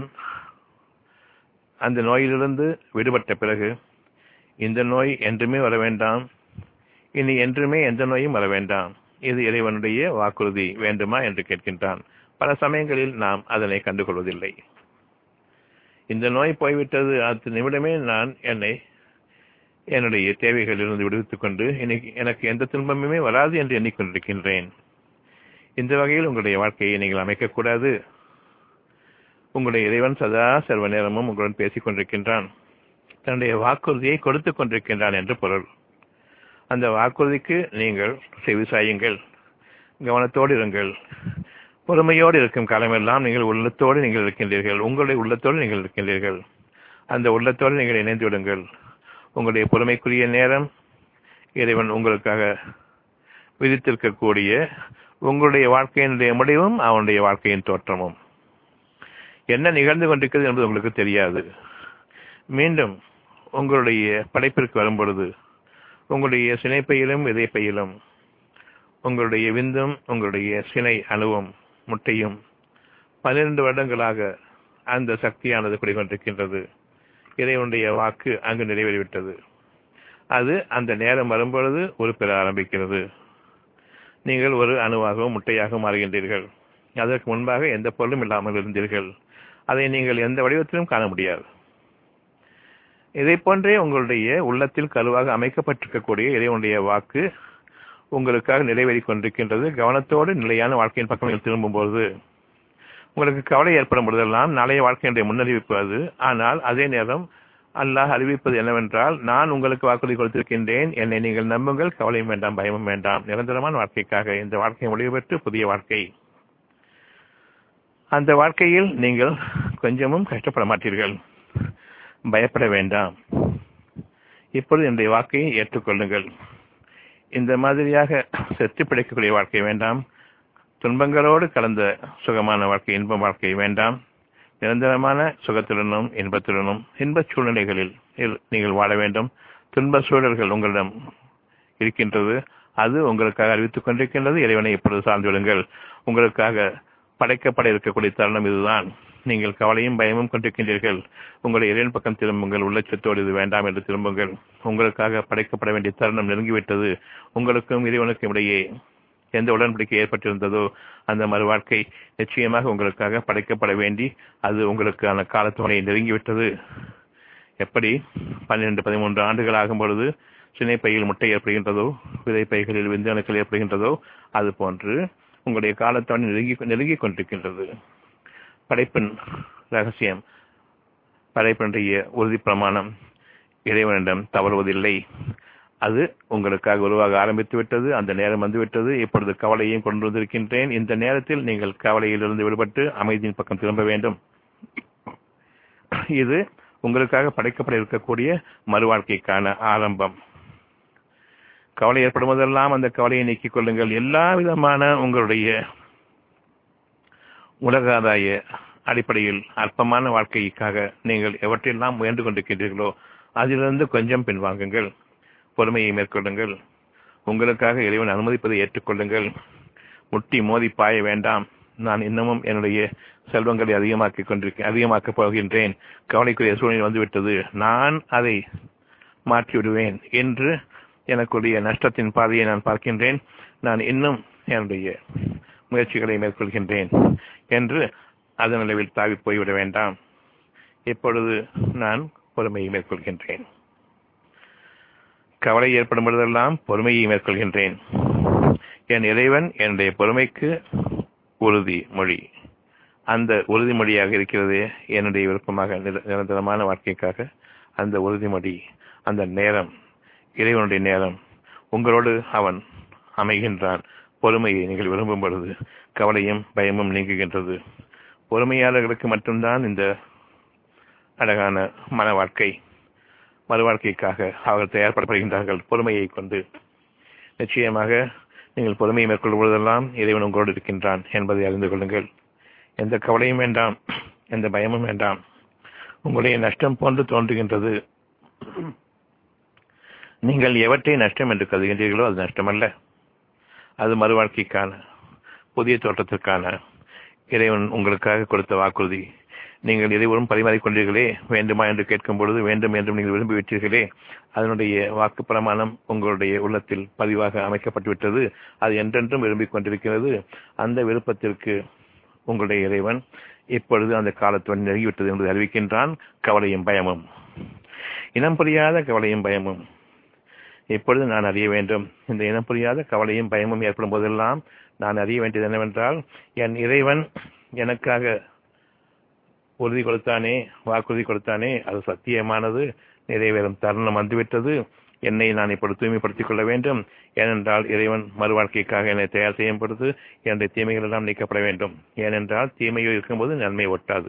அந்த நோயிலிருந்து விடுபட்ட பிறகு இந்த நோய் என்றுமே வர வேண்டாம் இனி என்றுமே எந்த நோயும் வர வேண்டாம் இது இறைவனுடைய வாக்குறுதி வேண்டுமா என்று கேட்கின்றான் பல சமயங்களில் நாம் அதனை கண்டுகொள்வதில்லை இந்த நோய் போய்விட்டது அடுத்த நிமிடமே நான் என்னை என்னுடைய தேவைகளிலிருந்து விடுவித்துக் கொண்டு இன்னைக்கு எனக்கு எந்த துன்பமுமே வராது என்று எண்ணிக்கொண்டிருக்கின்றேன் இந்த வகையில் உங்களுடைய வாழ்க்கையை நீங்கள் அமைக்கக்கூடாது உங்களுடைய இறைவன் சதா சர்வ நேரமும் உங்களுடன் பேசிக் கொண்டிருக்கின்றான் தன்னுடைய வாக்குறுதியை கொடுத்துக் கொண்டிருக்கின்றான் என்று பொருள் அந்த வாக்குறுதிக்கு நீங்கள் செவிசாயுங்கள் கவனத்தோடு இருங்கள் பொறுமையோடு இருக்கும் காலமெல்லாம் நீங்கள் உள்ளத்தோடு நீங்கள் இருக்கின்றீர்கள் உங்களுடைய உள்ளத்தோடு நீங்கள் இருக்கின்றீர்கள் அந்த உள்ளத்தோடு நீங்கள் இணைந்து விடுங்கள் உங்களுடைய பொறுமைக்குரிய நேரம் இறைவன் உங்களுக்காக விதித்திருக்கக்கூடிய உங்களுடைய வாழ்க்கையினுடைய முடிவும் அவனுடைய வாழ்க்கையின் தோற்றமும் என்ன நிகழ்ந்து கொண்டிருக்கிறது என்பது உங்களுக்கு தெரியாது மீண்டும் உங்களுடைய படைப்பிற்கு வரும்பொழுது உங்களுடைய சினைப்பையிலும் விதைப்பையிலும் உங்களுடைய விந்தும் உங்களுடைய சினை அணுவும் முட்டையும் பன்னிரண்டு வருடங்களாக அந்த சக்தியானது குடிகொண்டிருக்கின்றது இறைவனுடைய வாக்கு அங்கு நிறைவேறிவிட்டது அது அந்த நேரம் வரும்பொழுது உருப்பெற ஆரம்பிக்கிறது நீங்கள் ஒரு அணுவாகவும் முட்டையாக மாறுகின்றீர்கள் அதற்கு முன்பாக எந்த பொருளும் இல்லாமல் இருந்தீர்கள் அதை நீங்கள் எந்த வடிவத்திலும் காண முடியாது இதை போன்றே உங்களுடைய உள்ளத்தில் கருவாக அமைக்கப்பட்டிருக்கக்கூடிய இறைவனுடைய வாக்கு உங்களுக்காக நிறைவேறிக் கொண்டிருக்கின்றது கவனத்தோடு நிலையான வாழ்க்கையின் பக்கம் நீங்கள் திரும்பும்போது உங்களுக்கு கவலை ஏற்படும் பொழுதெல்லாம் நாளைய வாழ்க்கையினுடைய முன்னறிவிப்பு அது ஆனால் அதே நேரம் அல்லாஹ் அறிவிப்பது என்னவென்றால் நான் உங்களுக்கு வாக்குறுதி கொடுத்திருக்கின்றேன் என்னை நீங்கள் நம்புங்கள் கவலையும் வேண்டாம் பயமும் வேண்டாம் நிரந்தரமான வாழ்க்கைக்காக இந்த வாழ்க்கை முடிவு பெற்று புதிய வாழ்க்கை அந்த வாழ்க்கையில் நீங்கள் கொஞ்சமும் கஷ்டப்பட மாட்டீர்கள் பயப்பட வேண்டாம் இப்பொழுது என்னுடைய வாக்கையை ஏற்றுக்கொள்ளுங்கள் இந்த மாதிரியாக செத்து பிழைக்கக்கூடிய வாழ்க்கை வேண்டாம் துன்பங்களோடு கலந்த சுகமான வாழ்க்கை இன்ப வாழ்க்கை வேண்டாம் நிரந்தரமான சுகத்துடனும் இன்பத்துடனும் இன்பச் சூழ்நிலைகளில் நீங்கள் வாழ வேண்டும் துன்ப சூழல்கள் உங்களிடம் இருக்கின்றது அது உங்களுக்காக அறிவித்துக் கொண்டிருக்கின்றது இறைவனை இப்பொழுது சார்ந்து விடுங்கள் உங்களுக்காக படைக்கப்பட இருக்கக்கூடிய தருணம் இதுதான் நீங்கள் கவலையும் பயமும் கொண்டிருக்கின்றீர்கள் உங்களுடைய இறைவன் பக்கம் திரும்புங்கள் உள்ளச்சத்தோடு இது வேண்டாம் என்று திரும்புங்கள் உங்களுக்காக படைக்கப்பட வேண்டிய தருணம் நெருங்கிவிட்டது உங்களுக்கும் இறைவனுக்கும் இடையே எந்த உடன்படிக்கை ஏற்பட்டிருந்ததோ அந்த மறு வாழ்க்கை நிச்சயமாக உங்களுக்காக படைக்கப்பட வேண்டி அது உங்களுக்கான காலத்துவனை நெருங்கிவிட்டது எப்படி பன்னிரண்டு பதிமூன்று ஆண்டுகள் ஆகும் பொழுது சினைப்பையில் முட்டை ஏற்படுகின்றதோ விதைப்பைகளில் விந்தணுக்கள் ஏற்படுகின்றதோ அது போன்று உங்களுடைய காலத்தவணை நெருங்கி நெருங்கிக் கொண்டிருக்கின்றது படைப்பின் ரகசியம் படைப்பினுடைய உறுதி பிரமாணம் இறைவனிடம் தவறுவதில்லை அது உங்களுக்காக உருவாக ஆரம்பித்து விட்டது அந்த நேரம் வந்துவிட்டது இப்பொழுது கவலையையும் கொண்டு வந்திருக்கின்றேன் இந்த நேரத்தில் நீங்கள் கவலையிலிருந்து விடுபட்டு அமைதியின் பக்கம் திரும்ப வேண்டும் இது உங்களுக்காக படைக்கப்பட இருக்கக்கூடிய மறுவாழ்க்கைக்கான ஆரம்பம் கவலை ஏற்படுவதெல்லாம் அந்த கவலையை நீக்கிக் கொள்ளுங்கள் எல்லா விதமான உங்களுடைய உலகாதாய அடிப்படையில் அற்பமான வாழ்க்கைக்காக நீங்கள் எவற்றையெல்லாம் முயன்று கொண்டிருக்கின்றீர்களோ அதிலிருந்து கொஞ்சம் பின்வாங்குங்கள் பொறுமையை மேற்கொள்ளுங்கள் உங்களுக்காக இறைவன் அனுமதிப்பதை ஏற்றுக்கொள்ளுங்கள் முட்டி மோதி பாய வேண்டாம் நான் இன்னமும் என்னுடைய செல்வங்களை அதிகமாக்கிக் கொண்டிருக்கேன் அதிகமாக்கப் போகின்றேன் கவலைக்குரிய சூழ்நிலை வந்துவிட்டது நான் அதை மாற்றி விடுவேன் என்று எனக்குரிய நஷ்டத்தின் பாதையை நான் பார்க்கின்றேன் நான் இன்னும் என்னுடைய முயற்சிகளை மேற்கொள்கின்றேன் என்று அதன் அளவில் தாவி போய்விட வேண்டாம் இப்பொழுது நான் பொறுமையை மேற்கொள்கின்றேன் கவலை ஏற்படும் பொழுதெல்லாம் பொறுமையை மேற்கொள்கின்றேன் என் இறைவன் என்னுடைய பொறுமைக்கு உறுதி மொழி அந்த உறுதிமொழியாக இருக்கிறது என்னுடைய விருப்பமாக நிரந்தரமான வாழ்க்கைக்காக அந்த உறுதிமொழி அந்த நேரம் இறைவனுடைய நேரம் உங்களோடு அவன் அமைகின்றான் பொறுமையை நீங்கள் விரும்பும் பொழுது கவலையும் பயமும் நீங்குகின்றது பொறுமையாளர்களுக்கு மட்டும்தான் இந்த அழகான மன வாழ்க்கை மறு வாழ்க்கைக்காக அவர்கள் தயார்படுத்தப்படுகின்றார்கள் பொறுமையை கொண்டு நிச்சயமாக நீங்கள் பொறுமையை மேற்கொள்ளும் பொழுதெல்லாம் இறைவன் உங்களோடு இருக்கின்றான் என்பதை அறிந்து கொள்ளுங்கள் எந்த கவலையும் வேண்டாம் எந்த பயமும் வேண்டாம் உங்களுடைய நஷ்டம் போன்று தோன்றுகின்றது நீங்கள் எவற்றை நஷ்டம் என்று கருதுகின்றீர்களோ அது நஷ்டமல்ல அது மறுவாழ்க்கைக்கான புதிய தோற்றத்திற்கான இறைவன் உங்களுக்காக கொடுத்த வாக்குறுதி நீங்கள் இருவரும் பரிமாறிக் கொண்டீர்களே வேண்டுமா என்று கேட்கும் பொழுது வேண்டும் என்றும் நீங்கள் விரும்பிவிட்டீர்களே அதனுடைய வாக்கு பிரமாணம் உங்களுடைய உள்ளத்தில் பதிவாக அமைக்கப்பட்டுவிட்டது அது என்றென்றும் விரும்பிக் கொண்டிருக்கிறது அந்த விருப்பத்திற்கு உங்களுடைய இறைவன் இப்பொழுது அந்த காலத்துடன் நெருங்கிவிட்டது என்று அறிவிக்கின்றான் கவலையும் பயமும் இனம் புரியாத கவலையும் பயமும் இப்பொழுது நான் அறிய வேண்டும் இந்த இனம் புரியாத கவலையும் பயமும் ஏற்படும் போதெல்லாம் நான் அறிய வேண்டியது என்னவென்றால் என் இறைவன் எனக்காக உறுதி கொடுத்தானே வாக்குறுதி கொடுத்தானே அது சத்தியமானது நிறைவேறும் தருணம் வந்துவிட்டது என்னை நான் இப்பொழுது தூய்மைப்படுத்திக் கொள்ள வேண்டும் ஏனென்றால் இறைவன் மறுவாழ்க்கைக்காக என்னை தயார் செய்யும் பொழுது என்னுடைய தீமைகள் எல்லாம் நீக்கப்பட வேண்டும் ஏனென்றால் தீமையோ இருக்கும்போது நன்மை ஒட்டாது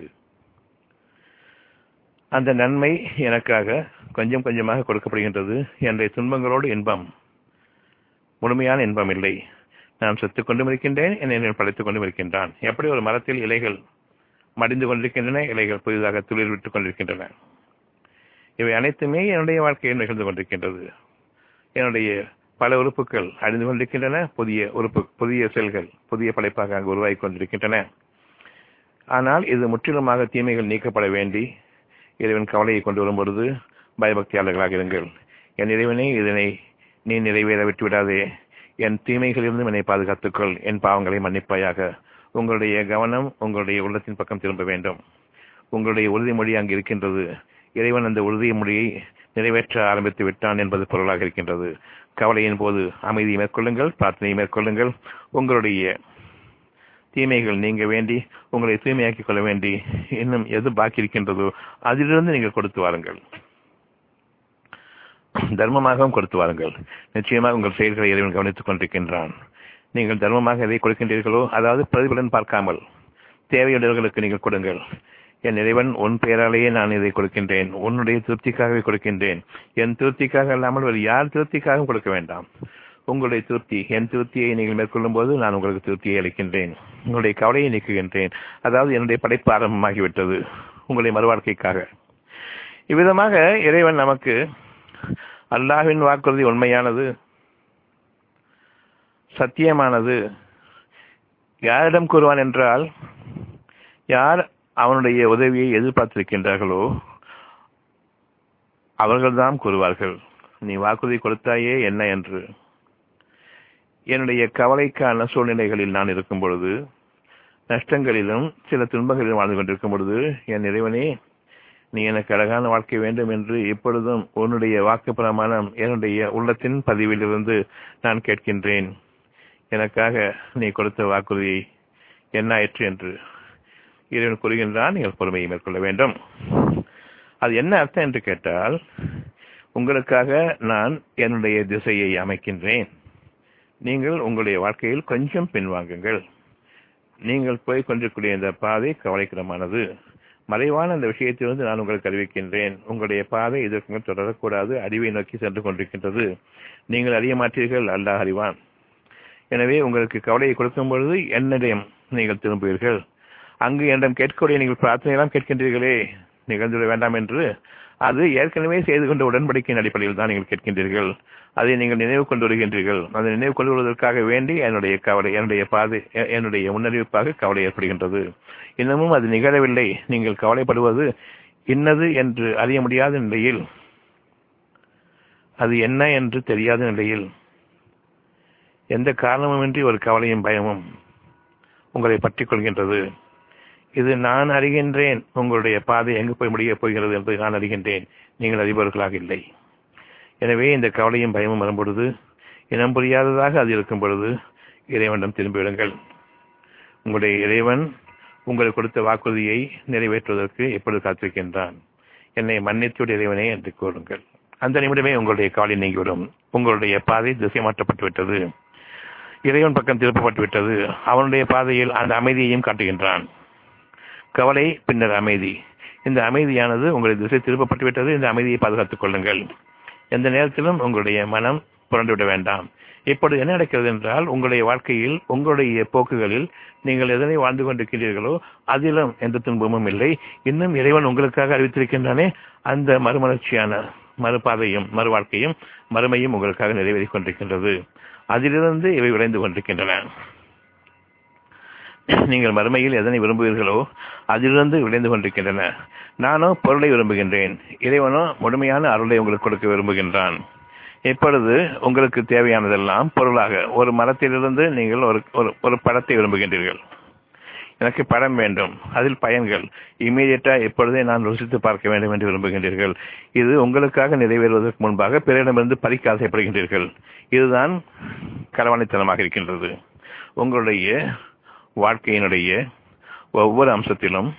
அந்த நன்மை எனக்காக கொஞ்சம் கொஞ்சமாக கொடுக்கப்படுகின்றது என்னுடைய துன்பங்களோடு இன்பம் முழுமையான இன்பம் இல்லை நான் செத்துக் கொண்டும் இருக்கின்றேன் என்னை படைத்துக் கொண்டும் இருக்கின்றான் எப்படி ஒரு மரத்தில் இலைகள் மடிந்து கொண்டிருக்கின்றன இலைகள் புதிதாக துளிர் விட்டுக் கொண்டிருக்கின்றன இவை அனைத்துமே என்னுடைய வாழ்க்கையில் நிகழ்ந்து கொண்டிருக்கின்றது என்னுடைய பல உறுப்புகள் அழிந்து கொண்டிருக்கின்றன புதிய உறுப்பு புதிய செல்கள் புதிய படைப்பாக அங்கு உருவாகி கொண்டிருக்கின்றன ஆனால் இது முற்றிலுமாக தீமைகள் நீக்கப்பட வேண்டி இறைவன் கவலையை கொண்டு வரும் பொழுது பயபக்தியாளர்களாக இருங்கள் என் இறைவனே இதனை நீ நிறைவேற விட்டுவிடாதே என் தீமைகளிலிருந்து என்னை பாதுகாத்துக்கொள் என் பாவங்களை மன்னிப்பாயாக உங்களுடைய கவனம் உங்களுடைய உள்ளத்தின் பக்கம் திரும்ப வேண்டும் உங்களுடைய உறுதிமொழி அங்கு இருக்கின்றது இறைவன் அந்த உறுதிமொழியை நிறைவேற்ற ஆரம்பித்து விட்டான் என்பது பொருளாக இருக்கின்றது கவலையின் போது அமைதியை மேற்கொள்ளுங்கள் பிரார்த்தனையை மேற்கொள்ளுங்கள் உங்களுடைய தீமைகள் நீங்க வேண்டி உங்களை தூய்மையாக்கிக் கொள்ள வேண்டி இன்னும் எது பாக்கி இருக்கின்றதோ அதிலிருந்து நீங்கள் கொடுத்து வாருங்கள் தர்மமாகவும் கொடுத்து வாருங்கள் நிச்சயமாக உங்கள் செயல்களை இறைவன் கவனித்துக் கொண்டிருக்கின்றான் நீங்கள் தர்மமாக எதை கொடுக்கின்றீர்களோ அதாவது பிரதிபலன் பார்க்காமல் தேவையுடையவர்களுக்கு நீங்கள் கொடுங்கள் என் இறைவன் உன் பெயராலேயே நான் இதை கொடுக்கின்றேன் உன்னுடைய திருப்திக்காகவே கொடுக்கின்றேன் என் திருப்திக்காக அல்லாமல் வேறு யார் திருப்திக்காகவும் கொடுக்க வேண்டாம் உங்களுடைய திருப்தி என் திருப்தியை நீங்கள் மேற்கொள்ளும் போது நான் உங்களுக்கு திருப்தியை அளிக்கின்றேன் உங்களுடைய கவலையை நீக்குகின்றேன் அதாவது என்னுடைய படைப்பு ஆரம்பமாகிவிட்டது உங்களுடைய மறுவாழ்க்கைக்காக இவ்விதமாக இறைவன் நமக்கு அல்லாஹ்வின் வாக்குறுதி உண்மையானது சத்தியமானது யாரிடம் கூறுவான் என்றால் யார் அவனுடைய உதவியை எதிர்பார்த்திருக்கின்றார்களோ அவர்கள்தான் கூறுவார்கள் நீ வாக்குறுதி கொடுத்தாயே என்ன என்று என்னுடைய கவலைக்கான சூழ்நிலைகளில் நான் இருக்கும் பொழுது நஷ்டங்களிலும் சில துன்பங்களிலும் வாழ்ந்து கொண்டிருக்கும் பொழுது என் இறைவனே நீ எனக்கு அழகான வாழ்க்கை வேண்டும் என்று இப்பொழுதும் உன்னுடைய வாக்கு பிரமாணம் என்னுடைய உள்ளத்தின் பதிவிலிருந்து நான் கேட்கின்றேன் எனக்காக நீ கொடுத்த வாக்குறுதியை என்ன ஆயிற்று என்று இறைவன் கூறுகின்றான் நீங்கள் பொறுமையை மேற்கொள்ள வேண்டும் அது என்ன அர்த்தம் என்று கேட்டால் உங்களுக்காக நான் என்னுடைய திசையை அமைக்கின்றேன் நீங்கள் உங்களுடைய வாழ்க்கையில் கொஞ்சம் பின்வாங்குங்கள் நீங்கள் போய் கொண்டிருக்கூடிய இந்த பாதை கவலைக்கிடமானது மறைவான அந்த விஷயத்திலிருந்து நான் உங்களுக்கு அறிவிக்கின்றேன் உங்களுடைய பாதை இதற்கு தொடரக்கூடாது அறிவை நோக்கி சென்று கொண்டிருக்கின்றது நீங்கள் அறிய மாட்டீர்கள் அல்லாஹ் அறிவான் எனவே உங்களுக்கு கவலையை கொடுக்கும் பொழுது என்னிடம் நீங்கள் திரும்புவீர்கள் அங்கு என்னிடம் கேட்கக்கூடிய நீங்கள் பிரார்த்தனையெல்லாம் கேட்கின்றீர்களே நிகழ்ந்துவிட வேண்டாம் என்று அது ஏற்கனவே செய்து கொண்ட உடன்படிக்கையின் அடிப்படையில் தான் நீங்கள் கேட்கின்றீர்கள் அதை நீங்கள் நினைவு கொண்டு வருகின்றீர்கள் அதை நினைவு கொண்டு வருவதற்காக வேண்டி என்னுடைய கவலை என்னுடைய பாதை என்னுடைய முன்னறிவிப்பாக கவலை ஏற்படுகின்றது இன்னமும் அது நிகழவில்லை நீங்கள் கவலைப்படுவது இன்னது என்று அறிய முடியாத நிலையில் அது என்ன என்று தெரியாத நிலையில் எந்த காரணமுமின்றி ஒரு கவலையும் பயமும் உங்களை பற்றிக் கொள்கின்றது இது நான் அறிகின்றேன் உங்களுடைய பாதை எங்கு போய் முடியப் போகிறது என்பதை நான் அறிகின்றேன் நீங்கள் அறிபவர்களாக இல்லை எனவே இந்த கவலையும் பயமும் வரும்பொழுது இனம் புரியாததாக அது இருக்கும் பொழுது இறைவனிடம் திரும்பிவிடுங்கள் உங்களுடைய இறைவன் உங்களுக்கு கொடுத்த வாக்குறுதியை நிறைவேற்றுவதற்கு எப்பொழுது காத்திருக்கின்றான் என்னை மன்னித்துடைய இறைவனே என்று கூறுங்கள் அந்த நிமிடமே உங்களுடைய கவலை நீங்கிவிடும் உங்களுடைய பாதை திசை மாற்றப்பட்டு விட்டது இறைவன் பக்கம் திருப்பப்பட்டு விட்டது அவனுடைய பாதையில் அந்த அமைதியையும் காட்டுகின்றான் கவலை பின்னர் அமைதி இந்த அமைதியானது உங்களுடைய திசை திருப்பப்பட்டு விட்டது இந்த அமைதியை பாதுகாத்துக் கொள்ளுங்கள் எந்த நேரத்திலும் உங்களுடைய மனம் புரண்டுவிட வேண்டாம் இப்பொழுது என்ன நடக்கிறது என்றால் உங்களுடைய வாழ்க்கையில் உங்களுடைய போக்குகளில் நீங்கள் எதனை வாழ்ந்து கொண்டிருக்கிறீர்களோ அதிலும் எந்த துன்பமும் இல்லை இன்னும் இறைவன் உங்களுக்காக அறிவித்திருக்கின்றானே அந்த மறுமலர்ச்சியான மறுபாதையும் மறு வாழ்க்கையும் மறுமையும் உங்களுக்காக நிறைவேறிக் கொண்டிருக்கின்றது அதிலிருந்து இவை விளைந்து கொண்டிருக்கின்றன நீங்கள் மறுமையில் எதனை விரும்புவீர்களோ அதிலிருந்து விளைந்து கொண்டிருக்கின்றன நானோ பொருளை விரும்புகின்றேன் இறைவனோ முழுமையான அருளை உங்களுக்கு கொடுக்க விரும்புகின்றான் இப்பொழுது உங்களுக்கு தேவையானதெல்லாம் பொருளாக ஒரு மரத்திலிருந்து நீங்கள் ஒரு ஒரு படத்தை விரும்புகின்றீர்கள் எனக்கு படம் வேண்டும் அதில் பயன்கள் இமீடியட்டா இப்பொழுதே நான் ருசித்து பார்க்க வேண்டும் என்று விரும்புகின்றீர்கள் இது உங்களுக்காக நிறைவேறுவதற்கு முன்பாக பிறரிடமிருந்து பறிக்க ஆசைப்படுகின்றீர்கள் இதுதான் களவாணித்தனமாக இருக்கின்றது உங்களுடைய வாழ்க்கையினுடைய ஒவ்வொரு அம்சத்திலும்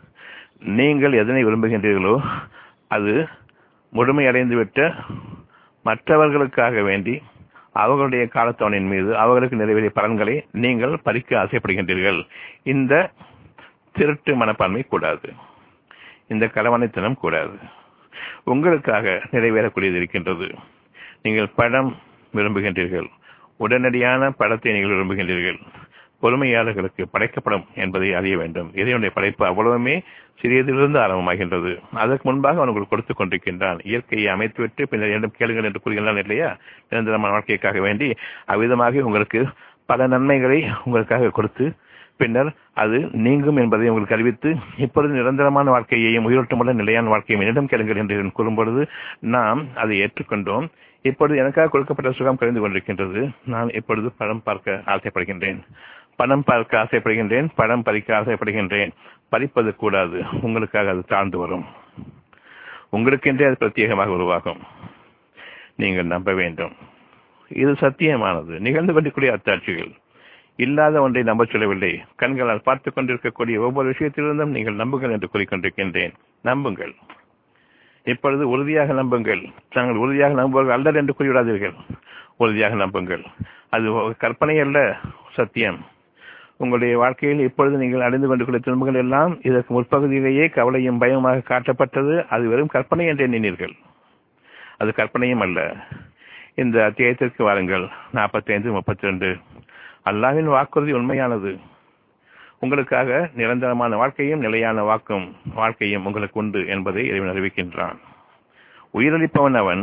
நீங்கள் எதனை விரும்புகின்றீர்களோ அது முழுமையடைந்துவிட்ட மற்றவர்களுக்காக வேண்டி அவர்களுடைய காலத்தவனின் மீது அவர்களுக்கு நிறைவேறிய பலன்களை நீங்கள் பறிக்க ஆசைப்படுகின்றீர்கள் இந்த திருட்டு மனப்பான்மை கூடாது இந்த களவணைத்தனம் கூடாது உங்களுக்காக நிறைவேறக்கூடியது இருக்கின்றது நீங்கள் படம் விரும்புகின்றீர்கள் உடனடியான படத்தை நீங்கள் விரும்புகின்றீர்கள் பொறுமையாளர்களுக்கு படைக்கப்படும் என்பதை அறிய வேண்டும் இறைவனுடைய படைப்பு அவ்வளவுமே சிறியதிலிருந்து ஆரம்பமாகின்றது அதற்கு முன்பாக அவன் உங்களுக்கு கொடுத்துக் கொண்டிருக்கின்றான் இயற்கையை அமைத்துவிட்டு பின்னர் இரண்டும் கேளுங்கள் என்று கூறுகின்றான் இல்லையா நிரந்தரமான வாழ்க்கைக்காக வேண்டி அவ்விதமாக உங்களுக்கு பல நன்மைகளை உங்களுக்காக கொடுத்து பின்னர் அது நீங்கும் என்பதை உங்களுக்கு அறிவித்து இப்பொழுது நிரந்தரமான வாழ்க்கையையும் உயிரோட்டமுள்ள நிலையான வாழ்க்கையும் என்னிடம் கேளுங்கள் என்று கூறும்பொழுது நாம் அதை ஏற்றுக்கொண்டோம் இப்பொழுது எனக்காக கொடுக்கப்பட்ட சுகம் குறைந்து கொண்டிருக்கின்றது நான் இப்பொழுது படம் பார்க்க ஆசைப்படுகின்றேன் பணம் பார்க்க ஆசைப்படுகின்றேன் படம் பறிக்க ஆசைப்படுகின்றேன் பறிப்பது கூடாது உங்களுக்காக அது தாழ்ந்து வரும் உங்களுக்கென்றே அது பிரத்யேகமாக உருவாகும் நீங்கள் நம்ப வேண்டும் இது சத்தியமானது நிகழ்ந்து கொண்டிருக்கூடிய அத்தாட்சிகள் இல்லாத ஒன்றை நம்ப சொல்லவில்லை கண்களால் பார்த்துக் கொண்டிருக்கக்கூடிய ஒவ்வொரு விஷயத்திலிருந்தும் நீங்கள் நம்புங்கள் என்று கூறிக்கொண்டிருக்கின்றேன் நம்புங்கள் இப்பொழுது உறுதியாக நம்புங்கள் நாங்கள் உறுதியாக நம்புவார்கள் அல்லர் என்று கூறிவிடாதீர்கள் உறுதியாக நம்புங்கள் அது கற்பனை அல்ல சத்தியம் உங்களுடைய வாழ்க்கையில் இப்பொழுது நீங்கள் அடைந்து கொண்டிருக்கிற துன்பங்கள் எல்லாம் இதற்கு முற்பகுதியிலேயே கவலையும் பயமாக காட்டப்பட்டது அது வெறும் கற்பனை என்று எண்ணினீர்கள் அது கற்பனையும் அல்ல இந்த அத்தியாயத்திற்கு வாருங்கள் நாற்பத்தி ஐந்து முப்பத்தி ரெண்டு அல்லாவின் வாக்குறுதி உண்மையானது உங்களுக்காக நிரந்தரமான வாழ்க்கையும் நிலையான வாக்கும் வாழ்க்கையும் உங்களுக்கு உண்டு என்பதை இறைவன் அறிவிக்கின்றான் உயிரளிப்பவன் அவன்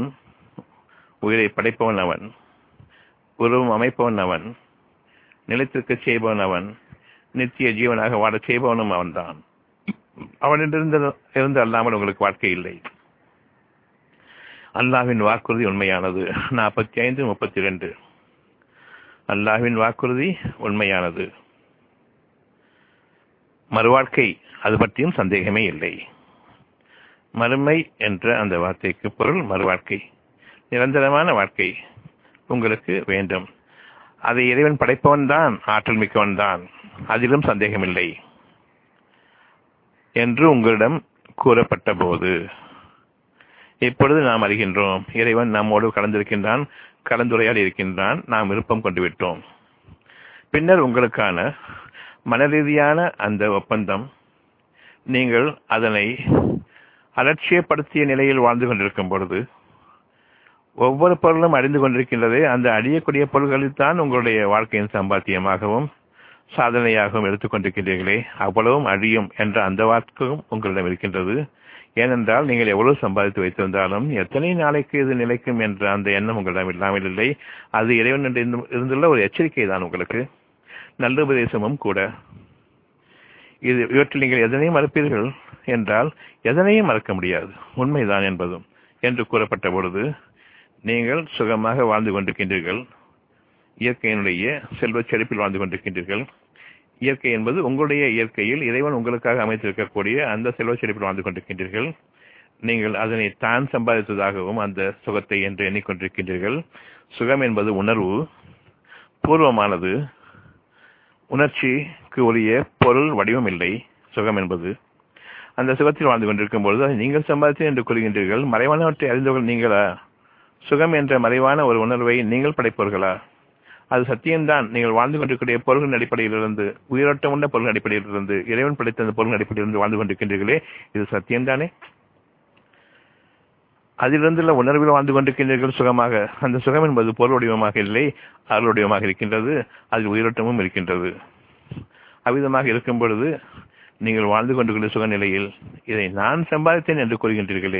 உயிரை படைப்பவன் அவன் உருவம் அமைப்பவன் அவன் நிலைத்திருக்க செய்பவன் அவன் நித்திய ஜீவனாக வாழச் செய்பவனும் அவன்தான் அவனிலிருந்து இருந்து அல்லாமல் உங்களுக்கு வாழ்க்கை இல்லை அல்லாவின் வாக்குறுதி உண்மையானது நாற்பத்தி ஐந்து முப்பத்தி ரெண்டு அல்லாவின் வாக்குறுதி உண்மையானது மறுவாழ்க்கை அது பற்றியும் சந்தேகமே இல்லை மறுமை என்ற அந்த வார்த்தைக்கு பொருள் மறுவாழ்க்கை நிரந்தரமான வாழ்க்கை உங்களுக்கு வேண்டும் அதை இறைவன் படைப்பவன் தான் ஆற்றல் மிக்கவன் தான் அதிலும் சந்தேகமில்லை என்று உங்களிடம் கூறப்பட்ட போது இப்பொழுது நாம் அறிகின்றோம் இறைவன் நம்மோடு கலந்திருக்கின்றான் கலந்துரையாடி இருக்கின்றான் நாம் விருப்பம் கொண்டு விட்டோம் பின்னர் உங்களுக்கான மனரீதியான அந்த ஒப்பந்தம் நீங்கள் அதனை அலட்சியப்படுத்திய நிலையில் வாழ்ந்து கொண்டிருக்கும் பொழுது ஒவ்வொரு பொருளும் அழிந்து கொண்டிருக்கின்றது அந்த அழியக்கூடிய பொருள்களில் தான் உங்களுடைய வாழ்க்கையின் சம்பாத்தியமாகவும் சாதனையாகவும் எடுத்துக்கொண்டிருக்கின்றீர்களே அவ்வளவும் அழியும் என்ற அந்த வாக்கும் உங்களிடம் இருக்கின்றது ஏனென்றால் நீங்கள் எவ்வளவு சம்பாதித்து வைத்திருந்தாலும் எத்தனை நாளைக்கு இது நிலைக்கும் என்ற அந்த எண்ணம் உங்களிடம் இல்லாமல் இல்லை அது இறைவன் இருந்துள்ள ஒரு எச்சரிக்கை தான் உங்களுக்கு நல்ல உபதேசமும் கூட இது இவற்றில் நீங்கள் எதனையும் மறுப்பீர்கள் என்றால் எதனையும் மறக்க முடியாது உண்மைதான் என்பதும் என்று கூறப்பட்ட பொழுது நீங்கள் சுகமாக வாழ்ந்து கொண்டிருக்கின்றீர்கள் இயற்கையினுடைய செல்வச் செழிப்பில் வாழ்ந்து கொண்டிருக்கின்றீர்கள் இயற்கை என்பது உங்களுடைய இயற்கையில் இறைவன் உங்களுக்காக அமைத்திருக்கக்கூடிய அந்த செல்வச் செழிப்பில் வாழ்ந்து கொண்டிருக்கின்றீர்கள் நீங்கள் அதனை தான் சம்பாதித்ததாகவும் அந்த சுகத்தை என்று எண்ணிக்கொண்டிருக்கின்றீர்கள் சுகம் என்பது உணர்வு பூர்வமானது உணர்ச்சிக்கு உரிய பொருள் வடிவம் இல்லை சுகம் என்பது அந்த சுகத்தில் வாழ்ந்து கொண்டிருக்கும் பொழுது அதை நீங்கள் சம்பாதித்து என்று கூறுகின்றீர்கள் மறைவானவற்றை அறிந்தவர்கள் நீங்களா சுகம் என்ற மறைவான ஒரு உணர்வை நீங்கள் படைப்பவர்களா அது சத்தியம்தான் நீங்கள் வாழ்ந்து கொண்டிருக்கிற பொருளின் அடிப்படையிலிருந்து உயிரோட்டம் உள்ள பொருளின் அடிப்படையிலிருந்து இறைவன் படைத்த அந்த பொருளின் அடிப்படையிலிருந்து வாழ்ந்து கொண்டிருக்கின்றீர்களே இது சத்தியம்தானே அதிலிருந்துள்ள உணர்வில் வாழ்ந்து கொண்டிருக்கின்றீர்கள் சுகமாக அந்த சுகம் என்பது பொருள் வடிவமாக இல்லை அருள் வடிவமாக இருக்கின்றது அதில் உயிரோட்டமும் இருக்கின்றது அவ்விதமாக இருக்கும் பொழுது நீங்கள் வாழ்ந்து கொண்டிருக்கிற சுகநிலையில் இதை நான் சம்பாதித்தேன் என்று கூறுகின்றீர்களே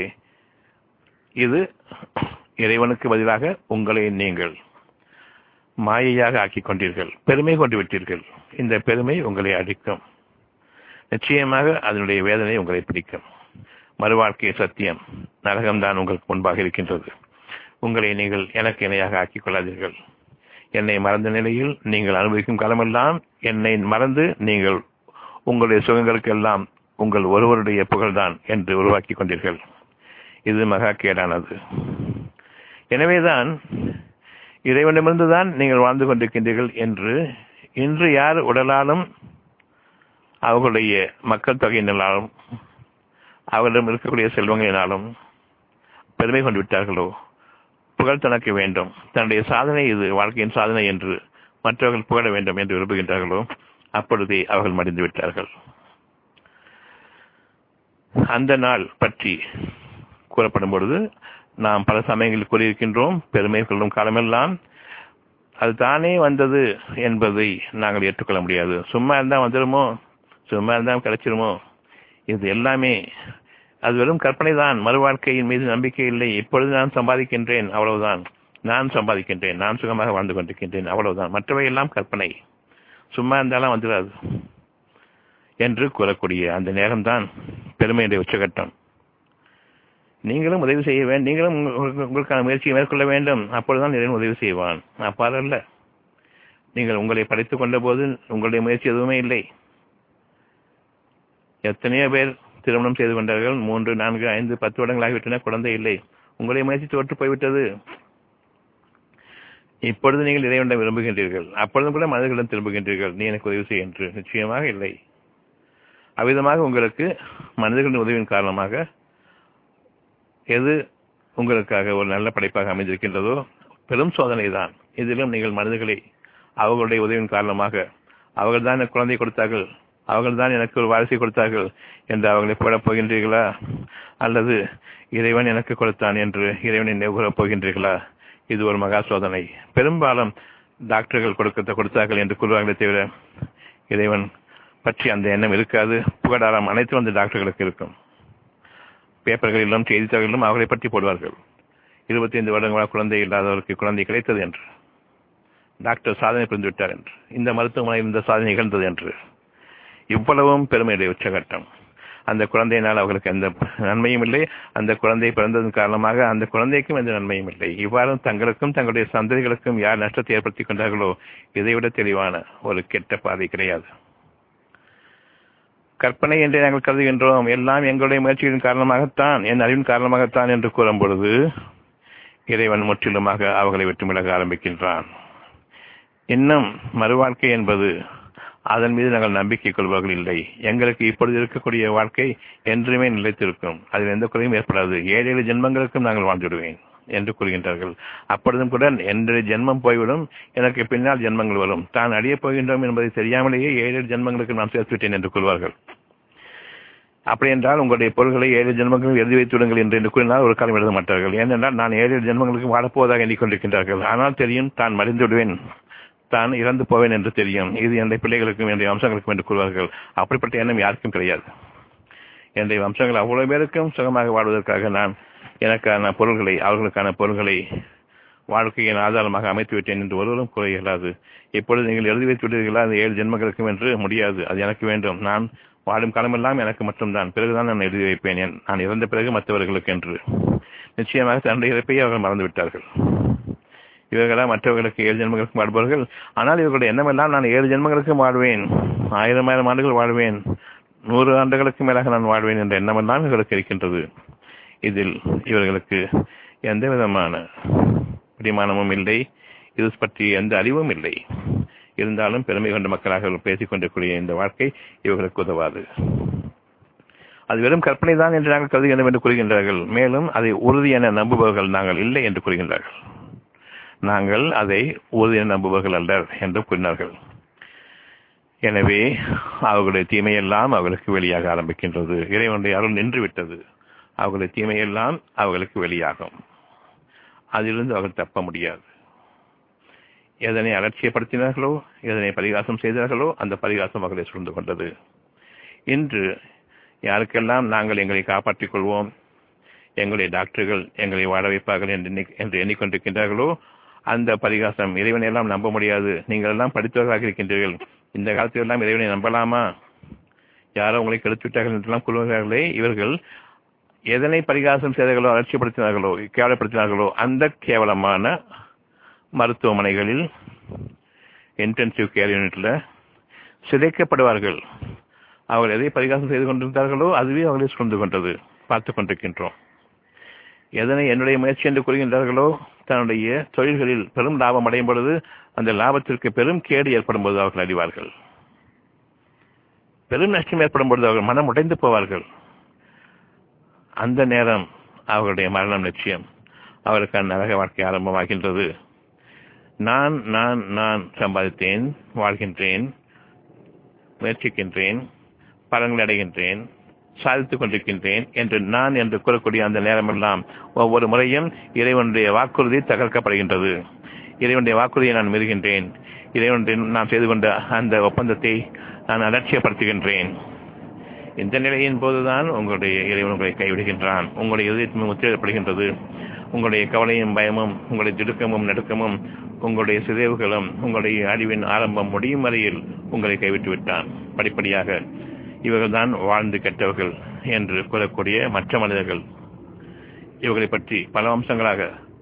இது இறைவனுக்கு பதிலாக உங்களை நீங்கள் மாயையாக ஆக்கிக் கொண்டீர்கள் பெருமை கொண்டு விட்டீர்கள் இந்த பெருமை உங்களை அடிக்கும் நிச்சயமாக அதனுடைய வேதனை உங்களை பிடிக்கும் மறுவாழ்க்கை சத்தியம் நரகம்தான் உங்களுக்கு முன்பாக இருக்கின்றது உங்களை நீங்கள் எனக்கு இணையாக ஆக்கிக் கொள்ளாதீர்கள் என்னை மறந்த நிலையில் நீங்கள் அனுபவிக்கும் காலமெல்லாம் என்னை மறந்து நீங்கள் உங்களுடைய சுகங்களுக்கெல்லாம் உங்கள் ஒருவருடைய புகழ்தான் என்று உருவாக்கி கொண்டீர்கள் இது மகா கேடானது எனவேதான் இறைவனிடமிருந்துதான் நீங்கள் வாழ்ந்து கொண்டிருக்கின்றீர்கள் என்று இன்று யார் உடலாலும் அவர்களுடைய மக்கள் தொகையினாலும் அவர்களிடம் இருக்கக்கூடிய செல்வங்களினாலும் பெருமை கொண்டு விட்டார்களோ புகழ் தனக்கு வேண்டும் தன்னுடைய சாதனை இது வாழ்க்கையின் சாதனை என்று மற்றவர்கள் புகழ வேண்டும் என்று விரும்புகின்றார்களோ அப்பொழுதே அவர்கள் மடிந்து விட்டார்கள் அந்த நாள் பற்றி கூறப்படும் பொழுது நாம் பல சமயங்களில் கூறியிருக்கின்றோம் பெருமை கொள்ளும் காலமெல்லாம் அது தானே வந்தது என்பதை நாங்கள் ஏற்றுக்கொள்ள முடியாது சும்மா இருந்தால் வந்துடுமோ சும்மா இருந்தால் கிடைச்சிருமோ இது எல்லாமே அது வெறும் கற்பனை தான் மறுவாழ்க்கையின் மீது நம்பிக்கை இல்லை இப்பொழுது நான் சம்பாதிக்கின்றேன் அவ்வளவுதான் நான் சம்பாதிக்கின்றேன் நான் சுகமாக வாழ்ந்து கொண்டிருக்கின்றேன் அவ்வளவுதான் மற்றவை எல்லாம் கற்பனை சும்மா இருந்தாலும் வந்துடாது என்று கூறக்கூடிய அந்த நேரம்தான் பெருமையுடைய உச்சகட்டம் நீங்களும் உதவி செய்ய வேண்டும் நீங்களும் உங்களுக்கான முயற்சியை மேற்கொள்ள வேண்டும் அப்பொழுதுதான் இறைவன் உதவி செய்வான் அப்பால் அல்ல நீங்கள் உங்களை படைத்துக் கொண்ட போது உங்களுடைய முயற்சி எதுவுமே இல்லை எத்தனையோ பேர் திருமணம் செய்து கொண்டார்கள் மூன்று நான்கு ஐந்து பத்து வருடங்கள் ஆகிவிட்டன குழந்தை இல்லை உங்களுடைய முயற்சி தோற்று போய்விட்டது இப்பொழுது நீங்கள் இறைவனிடம் விரும்புகின்றீர்கள் அப்பொழுதும் கூட மனிதர்களிடம் திரும்புகின்றீர்கள் நீ எனக்கு உதவி செய் என்று நிச்சயமாக இல்லை அவ்விதமாக உங்களுக்கு மனிதர்களின் உதவியின் காரணமாக எது உங்களுக்காக ஒரு நல்ல படைப்பாக அமைந்திருக்கின்றதோ பெரும் சோதனை தான் இதிலும் நீங்கள் மனிதர்களை அவர்களுடைய உதவியின் காரணமாக அவர்கள் தான் எனக்கு குழந்தை கொடுத்தார்கள் அவர்கள் தான் எனக்கு ஒரு வாரிசை கொடுத்தார்கள் என்று அவர்களை புகழப் போகின்றீர்களா அல்லது இறைவன் எனக்கு கொடுத்தான் என்று இறைவனை நினைவுகூறப் போகின்றீர்களா இது ஒரு மகா சோதனை பெரும்பாலும் டாக்டர்கள் கொடுக்க கொடுத்தார்கள் என்று கூறுவார்களே தவிர இறைவன் பற்றி அந்த எண்ணம் இருக்காது புகழாரம் அனைத்தும் அந்த டாக்டர்களுக்கு இருக்கும் பேப்பர்களிலும் செய்தித்தாள்களிலும் அவர்களை பற்றி போடுவார்கள் இருபத்தி ஐந்து வருடங்களாக குழந்தை இல்லாதவருக்கு குழந்தை கிடைத்தது என்று டாக்டர் சாதனை புரிந்து விட்டார் என்று இந்த மருத்துவமனையில் இந்த சாதனை நிகழ்ந்தது என்று இவ்வளவும் பெருமையுடைய உச்சகட்டம் அந்த குழந்தையினால் அவர்களுக்கு எந்த நன்மையும் இல்லை அந்த குழந்தை பிறந்ததன் காரணமாக அந்த குழந்தைக்கும் எந்த நன்மையும் இல்லை இவ்வாறு தங்களுக்கும் தங்களுடைய சந்ததிகளுக்கும் யார் நஷ்டத்தை ஏற்படுத்திக் கொண்டார்களோ இதைவிட தெளிவான ஒரு கெட்ட பாதை கிடையாது கற்பனை என்றே நாங்கள் கருதுகின்றோம் எல்லாம் எங்களுடைய முயற்சிகளின் காரணமாகத்தான் என் அறிவின் காரணமாகத்தான் என்று கூறும் பொழுது இறைவன் முற்றிலுமாக அவர்களை விட்டு விலக ஆரம்பிக்கின்றான் இன்னும் மறுவாழ்க்கை என்பது அதன் மீது நாங்கள் நம்பிக்கை கொள்பவர்கள் இல்லை எங்களுக்கு இப்பொழுது இருக்கக்கூடிய வாழ்க்கை என்றுமே நிலைத்திருக்கும் அதில் எந்த குறையும் ஏற்படாது ஏழு ஏழு ஜென்மங்களுக்கும் நாங்கள் வாழ்ந்துடுவேன் என்று கூறுகின்றார்கள் அப்பொழுதும் கூட என்னுடைய ஜென்மம் போய்விடும் எனக்கு பின்னால் ஜென்மங்கள் வரும் தான் அடியப் போகின்றோம் என்பதை தெரியாமலேயே ஏழு ஏழு ஜென்மங்களுக்கு நான் சேர்த்துவிட்டேன் என்று கூறுவார்கள் அப்படி என்றால் உங்களுடைய பொருள்களை ஏழு ஜென்மங்களும் எழுதி வைத்து விடுங்கள் என்று என்று கூறினால் ஒரு காலம் எழுத மாட்டார்கள் ஏனென்றால் நான் ஏழு ஜென்மங்களுக்கு வாழப்போவதாக எண்ணிக்கொண்டிருக்கின்றார்கள் ஆனால் தெரியும் தான் மறைந்து விடுவேன் தான் இறந்து போவேன் என்று தெரியும் இது என்னுடைய பிள்ளைகளுக்கும் என்னுடைய வம்சங்களுக்கும் என்று கூறுவார்கள் அப்படிப்பட்ட எண்ணம் யாருக்கும் கிடையாது என்னுடைய வம்சங்கள் அவ்வளவு பேருக்கும் சுகமாக வாழ்வதற்காக நான் எனக்கான பொருள்களை அவர்களுக்கான பொருள்களை வாழ்க்கையின் ஆதாரமாக அமைத்து விட்டேன் என்று ஒருவரும் கூற இயலாது இப்பொழுது நீங்கள் எழுதி வைத்து விட்டீர்களா அந்த ஏழு ஜென்மங்களுக்கும் என்று முடியாது அது எனக்கு வேண்டும் நான் வாழும் காலமெல்லாம் எனக்கு மட்டும்தான் பிறகுதான் நான் எழுதி வைப்பேன் நான் இறந்த பிறகு மற்றவர்களுக்கு என்று நிச்சயமாக தன்னுடைய இறப்பையை அவர்கள் மறந்துவிட்டார்கள் இவர்களா மற்றவர்களுக்கு ஏழு ஜென்மங்களுக்கும் வாழ்பவர்கள் ஆனால் இவர்களுடைய எண்ணமெல்லாம் நான் ஏழு ஜென்மங்களுக்கும் வாழ்வேன் ஆயிரம் ஆயிரம் ஆண்டுகள் வாழ்வேன் நூறு ஆண்டுகளுக்கு மேலாக நான் வாழ்வேன் என்ற எண்ணமெல்லாம் இவர்களுக்கு இருக்கின்றது இதில் இவர்களுக்கு எந்த விதமான பிடிமானமும் இல்லை இது பற்றி எந்த அறிவும் இல்லை இருந்தாலும் பெருமை கொண்ட மக்களாக பேசிக் கொண்டிருக்கூடிய இந்த வாழ்க்கை இவர்களுக்கு உதவாது அது வெறும் கற்பனை தான் என்று நாங்கள் கருதுகின்றோம் என்று கூறுகின்றார்கள் மேலும் அதை உறுதி என நம்புபவர்கள் நாங்கள் இல்லை என்று கூறுகின்றார்கள் நாங்கள் அதை உறுதி என நம்புபவர்கள் அல்ல என்று கூறினார்கள் எனவே அவர்களுடைய தீமையெல்லாம் அவர்களுக்கு வெளியாக ஆரம்பிக்கின்றது இறைவனுடைய அருள் நின்று விட்டது அவர்களுடைய தீமையெல்லாம் அவர்களுக்கு வெளியாகும் அதிலிருந்து அவர்கள் தப்ப முடியாது எதனை அலட்சியப்படுத்தினார்களோ எதனை பரிகாசம் செய்தார்களோ அந்த பரிகாசம் அவர்களை சூழ்ந்து கொண்டது இன்று யாருக்கெல்லாம் நாங்கள் எங்களை காப்பாற்றிக் கொள்வோம் எங்களுடைய டாக்டர்கள் எங்களை வாழ வைப்பார்கள் என்று என்று எண்ணிக்கொண்டிருக்கின்றார்களோ அந்த பரிகாசம் இறைவனை எல்லாம் நம்ப முடியாது நீங்கள் எல்லாம் படித்தவர்களாக இருக்கின்றீர்கள் இந்த காலத்தில் எல்லாம் இறைவனை நம்பலாமா யாரோ உங்களை கெடுத்துவிட்டார்கள் என்றெல்லாம் கூறுகிறார்களே இவர்கள் எதனை பரிகாசம் செய்தார்களோ அலட்சியப்படுத்தினார்களோ கேவலப்படுத்தினார்களோ அந்த கேவலமான மருத்துவமனைகளில் இன்டென்சிவ் கேர் யூனிட்ல சிதைக்கப்படுவார்கள் அவர்கள் எதை பரிகாசம் செய்து கொண்டிருந்தார்களோ அதுவே அவர்களை சூழ்ந்து கொண்டது பார்த்துக் கொண்டிருக்கின்றோம் எதனை என்னுடைய முயற்சி என்று கூறுகின்றார்களோ தன்னுடைய தொழில்களில் பெரும் லாபம் அடையும் பொழுது அந்த லாபத்திற்கு பெரும் கேடு ஏற்படும் போது அவர்கள் அறிவார்கள் பெரும் நஷ்டம் ஏற்படும் பொழுது அவர்கள் மனம் உடைந்து போவார்கள் அந்த நேரம் அவர்களுடைய மரணம் நிச்சயம் அவருக்கான நரக வாழ்க்கை ஆரம்பமாகின்றது நான் நான் நான் சம்பாதித்தேன் வாழ்கின்றேன் முயற்சிக்கின்றேன் பலன்கள் அடைகின்றேன் சாதித்துக் கொண்டிருக்கின்றேன் என்று நான் என்று கூறக்கூடிய அந்த நேரமெல்லாம் ஒவ்வொரு முறையும் இறைவனுடைய வாக்குறுதி தகர்க்கப்படுகின்றது இறைவனுடைய வாக்குறுதியை நான் மீறுகின்றேன் இறைவனுடைய நான் செய்து கொண்ட அந்த ஒப்பந்தத்தை நான் அலட்சியப்படுத்துகின்றேன் இந்த நிலையின் போதுதான் உங்களுடைய இறைவன் உங்களை கைவிடுகின்றான் உங்களுடைய இதயத்தின் முத்திரையிடப்படுகின்றது உங்களுடைய கவலையும் பயமும் உங்களுடைய திடுக்கமும் நடுக்கமும் உங்களுடைய சிதைவுகளும் உங்களுடைய அறிவின் ஆரம்பம் முடியும் வரையில் உங்களை கைவிட்டு விட்டான் படிப்படியாக இவர்கள்தான் வாழ்ந்து கெட்டவர்கள் என்று கூறக்கூடிய மற்ற மனிதர்கள் இவர்களை பற்றி பல அம்சங்களாக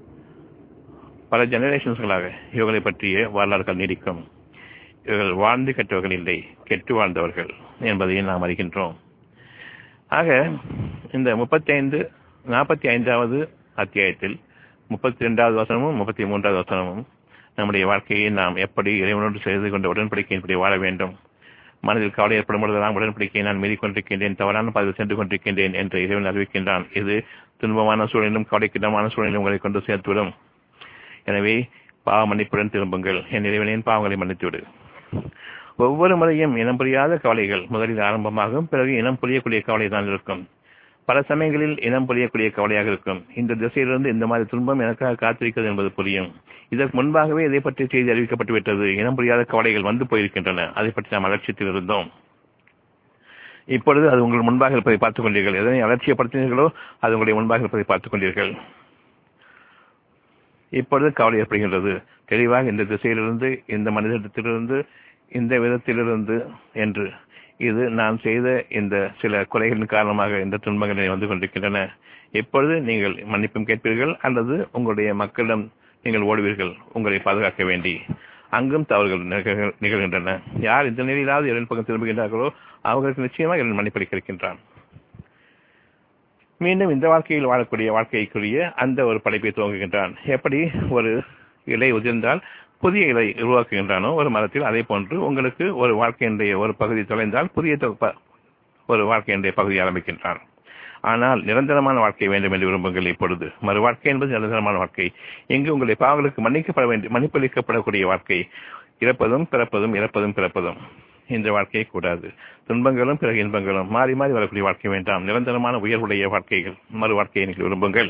பல ஜெனரேஷன்ஸ்களாக இவர்களை பற்றிய வரலாறுகள் நீடிக்கும் இவர்கள் வாழ்ந்து கெட்டவர்கள் இல்லை கெட்டு வாழ்ந்தவர்கள் என்பதையும் நாம் அறிகின்றோம் ஆக இந்த முப்பத்தி ஐந்து நாற்பத்தி ஐந்தாவது அத்தியாயத்தில் முப்பத்தி இரண்டாவது வசனமும் முப்பத்தி மூன்றாவது வசனமும் நம்முடைய வாழ்க்கையை நாம் எப்படி இறைவனோடு செய்து கொண்ட உடன்படிக்கையின்படி வாழ வேண்டும் மனதில் கவலை ஏற்படும் பொழுதெல்லாம் உடன்படிக்கையை நான் மீறி கொண்டிருக்கின்றேன் தவறான பதிவு சென்று கொண்டிருக்கின்றேன் என்று இறைவன் அறிவிக்கின்றான் இது துன்பமான சூழலிலும் கவலைக்கிடமான சூழலிலும் உங்களை கொண்டு சேர்த்துவிடும் எனவே பாவ மன்னிப்புடன் திரும்புங்கள் என் இறைவனின் பாவங்களை மன்னித்துவிடு ஒவ்வொரு முறையும் இனம் புரியாத கவலைகள் முதலில் ஆரம்பமாகும் பிறகு இனம் புரியக்கூடிய கவலை தான் இருக்கும் பல சமயங்களில் இனம் புரியக்கூடிய கவலையாக இருக்கும் இந்த திசையிலிருந்து இந்த மாதிரி துன்பம் எனக்காக காத்திருக்கிறது என்பது புரியும் இதற்கு முன்பாகவே இதை பற்றி செய்தி அறிவிக்கப்பட்டு விட்டது இனம் புரியாத கவலைகள் வந்து போயிருக்கின்றன அதை பற்றி நாம் அலட்சியத்தில் இருந்தோம் இப்பொழுது அது உங்கள் முன்பாக இருப்பதை பார்த்துக் கொண்டீர்கள் எதனை அலட்சியப்படுத்தினீர்களோ அது உங்களுடைய முன்பாக இருப்பதை பார்த்துக் கொண்டீர்கள் இப்பொழுது கவலை ஏற்படுகின்றது தெளிவாக இந்த திசையிலிருந்து இந்த மனிதத்திலிருந்து இந்த விதத்திலிருந்து என்று இது நான் செய்த இந்த சில கொலைகளின் காரணமாக இந்த துன்பங்கள் வந்து கொண்டிருக்கின்றன எப்பொழுது நீங்கள் மன்னிப்பும் கேட்பீர்கள் அல்லது உங்களுடைய மக்களிடம் நீங்கள் ஓடுவீர்கள் உங்களை பாதுகாக்க வேண்டி அங்கும் தவறுகள் நிகழ்கின்றன யார் இந்த நிலையிலாவது இரண்டு பக்கம் திரும்புகின்றார்களோ அவர்களுக்கு நிச்சயமாக இரண்டு மன்னிப்பளிக்க இருக்கின்றான் மீண்டும் இந்த வாழ்க்கையில் வாழக்கூடிய வாழ்க்கைக்குரிய அந்த ஒரு படைப்பை துவங்குகின்றான் எப்படி ஒரு இலை உதிர்ந்தால் புதிய இலை உருவாக்குகின்றானோ ஒரு மரத்தில் அதே போன்று உங்களுக்கு ஒரு வாழ்க்கையினுடைய ஒரு பகுதி தொலைந்தால் புதிய தொ- ஒரு வாழ்க்கையினுடைய பகுதி ஆரம்பிக்கின்றான் ஆனால் நிரந்தரமான வாழ்க்கை வேண்டும் என்று விரும்புங்கள் இப்பொழுது மறு வாழ்க்கை என்பது நிரந்தரமான வாழ்க்கை எங்கு உங்களுடைய பாவங்களுக்கு மன்னிக்கப்பட வேண்டிய மன்னிப்பளிக்கப்படக்கூடிய வாழ்க்கை இறப்பதும் பிறப்பதும் இறப்பதும் பிறப்பதும் இந்த வாழ்க்கையை கூடாது துன்பங்களும் பிறகு இன்பங்களும் மாறி மாறி வரக்கூடிய வாழ்க்கை வேண்டாம் நிரந்தரமான உயர்வுடைய வாழ்க்கைகள் மறு வாழ்க்கையை நீங்கள் விரும்புங்கள்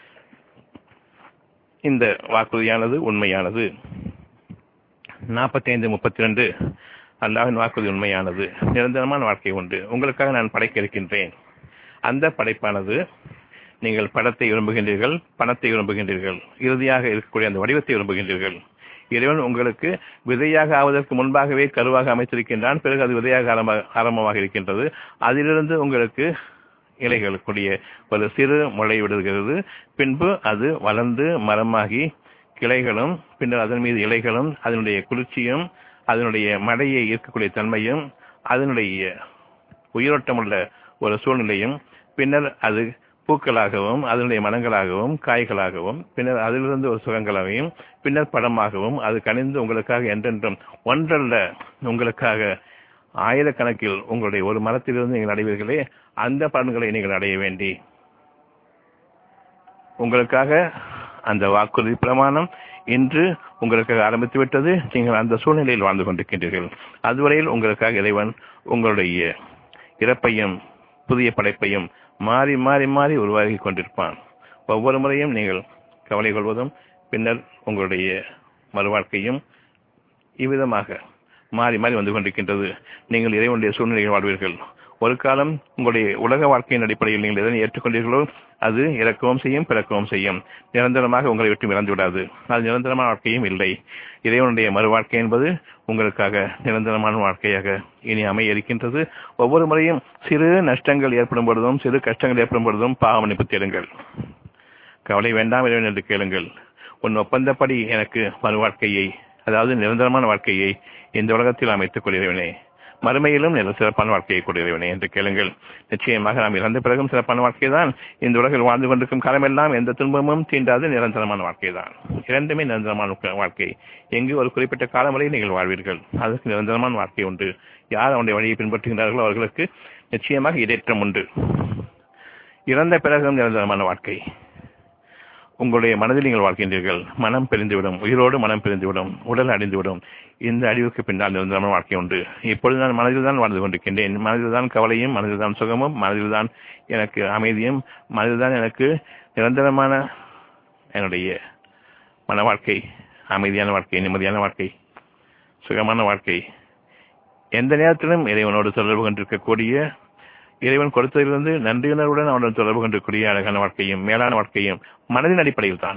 இந்த வாக்குறுதியானது உண்மையானது நாற்பத்தி ஐந்து முப்பத்தி ரெண்டு அல்லாவின் வாக்குறுதி உண்மையானது நிரந்தரமான வாழ்க்கை உண்டு உங்களுக்காக நான் படைக்க இருக்கின்றேன் அந்த படைப்பானது நீங்கள் படத்தை விரும்புகின்றீர்கள் பணத்தை விரும்புகின்றீர்கள் இறுதியாக இருக்கக்கூடிய அந்த வடிவத்தை விரும்புகின்றீர்கள் இறைவன் உங்களுக்கு விதையாக ஆவதற்கு முன்பாகவே கருவாக அமைத்திருக்கின்றான் பிறகு அது விதையாக ஆரம்ப ஆரம்பமாக இருக்கின்றது அதிலிருந்து உங்களுக்கு இலைகளுக்குரிய ஒரு சிறு முளை விடுகிறது பின்பு அது வளர்ந்து மரமாகி கிளைகளும் பின்னர் அதன் மீது இலைகளும் அதனுடைய குளிர்ச்சியும் அதனுடைய மழையை ஈர்க்கக்கூடிய தன்மையும் அதனுடைய உயிரோட்டமுள்ள ஒரு சூழ்நிலையும் பின்னர் அது பூக்களாகவும் அதனுடைய மனங்களாகவும் காய்களாகவும் பின்னர் அதிலிருந்து ஒரு சுகங்களாகவும் பின்னர் படமாகவும் அது கனிந்து உங்களுக்காக என்றென்றும் ஒன்றல்ல உங்களுக்காக ஆயிரக்கணக்கில் உங்களுடைய ஒரு மரத்திலிருந்து நீங்கள் அடைவீர்களே அந்த பலன்களை நீங்கள் அடைய வேண்டி உங்களுக்காக அந்த வாக்குறுதி பிரமாணம் இன்று உங்களுக்காக ஆரம்பித்து விட்டது நீங்கள் அந்த சூழ்நிலையில் வாழ்ந்து கொண்டிருக்கின்றீர்கள் அதுவரையில் உங்களுக்காக இறைவன் உங்களுடைய இறப்பையும் புதிய படைப்பையும் மாறி மாறி மாறி உருவாகி கொண்டிருப்பான் ஒவ்வொரு முறையும் நீங்கள் கவலை கொள்வதும் பின்னர் உங்களுடைய மறுவாழ்க்கையும் இவ்விதமாக மாறி மாறி வந்து கொண்டிருக்கின்றது நீங்கள் இறைவனுடைய சூழ்நிலையில் வாழ்வீர்கள் ஒரு காலம் உங்களுடைய உலக வாழ்க்கையின் அடிப்படையில் நீங்கள் எதனை ஏற்றுக்கொண்டீர்களோ அது இறக்கவும் செய்யும் பிறக்கவும் செய்யும் நிரந்தரமாக உங்களை விட்டு இறந்து விடாது அது நிரந்தரமான வாழ்க்கையும் இல்லை இறைவனுடைய மறு வாழ்க்கை என்பது உங்களுக்காக நிரந்தரமான வாழ்க்கையாக இனி அமைய இருக்கின்றது ஒவ்வொரு முறையும் சிறு நஷ்டங்கள் ஏற்படும் பொழுதும் சிறு கஷ்டங்கள் ஏற்படும் பொழுதும் பாவ மன்னிப்பு தேடுங்கள் கவலை வேண்டாம் இறைவன் என்று கேளுங்கள் உன் ஒப்பந்தப்படி எனக்கு மறு வாழ்க்கையை அதாவது நிரந்தரமான வாழ்க்கையை இந்த உலகத்தில் அமைத்துக் கொள்கிறவனே மறுமையிலும் நல்ல சிறப்பான வாழ்க்கையை கொடுக்கிறவனே என்று கேளுங்கள் நிச்சயமாக நாம் இறந்த பிறகும் சிறப்பான வாழ்க்கை தான் இந்த உலகில் வாழ்ந்து கொண்டிருக்கும் காலமெல்லாம் எந்த துன்பமும் தீண்டாது நிரந்தரமான வாழ்க்கை தான் இரண்டுமே நிரந்தரமான வாழ்க்கை எங்கு ஒரு குறிப்பிட்ட காலம் வரை நீங்கள் வாழ்வீர்கள் அதற்கு நிரந்தரமான வாழ்க்கை உண்டு யார் அவனுடைய வழியை பின்பற்றுகின்றார்களோ அவர்களுக்கு நிச்சயமாக இடேற்றம் உண்டு இறந்த பிறகும் நிரந்தரமான வாழ்க்கை உங்களுடைய மனதில் நீங்கள் வாழ்கின்றீர்கள் மனம் பிரிந்துவிடும் உயிரோடு மனம் பிரிந்துவிடும் உடல் அடைந்துவிடும் இந்த அழிவுக்கு பின்னால் நிரந்தரமான வாழ்க்கை உண்டு இப்பொழுது நான் மனதில் தான் வாழ்ந்து கொண்டிருக்கின்றேன் மனதில் தான் கவலையும் மனதில் தான் சுகமும் மனதில் தான் எனக்கு அமைதியும் மனதில் தான் எனக்கு நிரந்தரமான என்னுடைய மன வாழ்க்கை அமைதியான வாழ்க்கை நிம்மதியான வாழ்க்கை சுகமான வாழ்க்கை எந்த நேரத்திலும் இறைவனோடு தொடர்பு கொண்டிருக்கக்கூடிய இறைவன் கொடுத்ததிலிருந்து நன்றியுணர்வுடன் அவனுடன் தொடர்பு கொண்டிருக்கூடிய அழகான வாழ்க்கையும் மேலான வாழ்க்கையும் மனதின் அடிப்படையில் தான்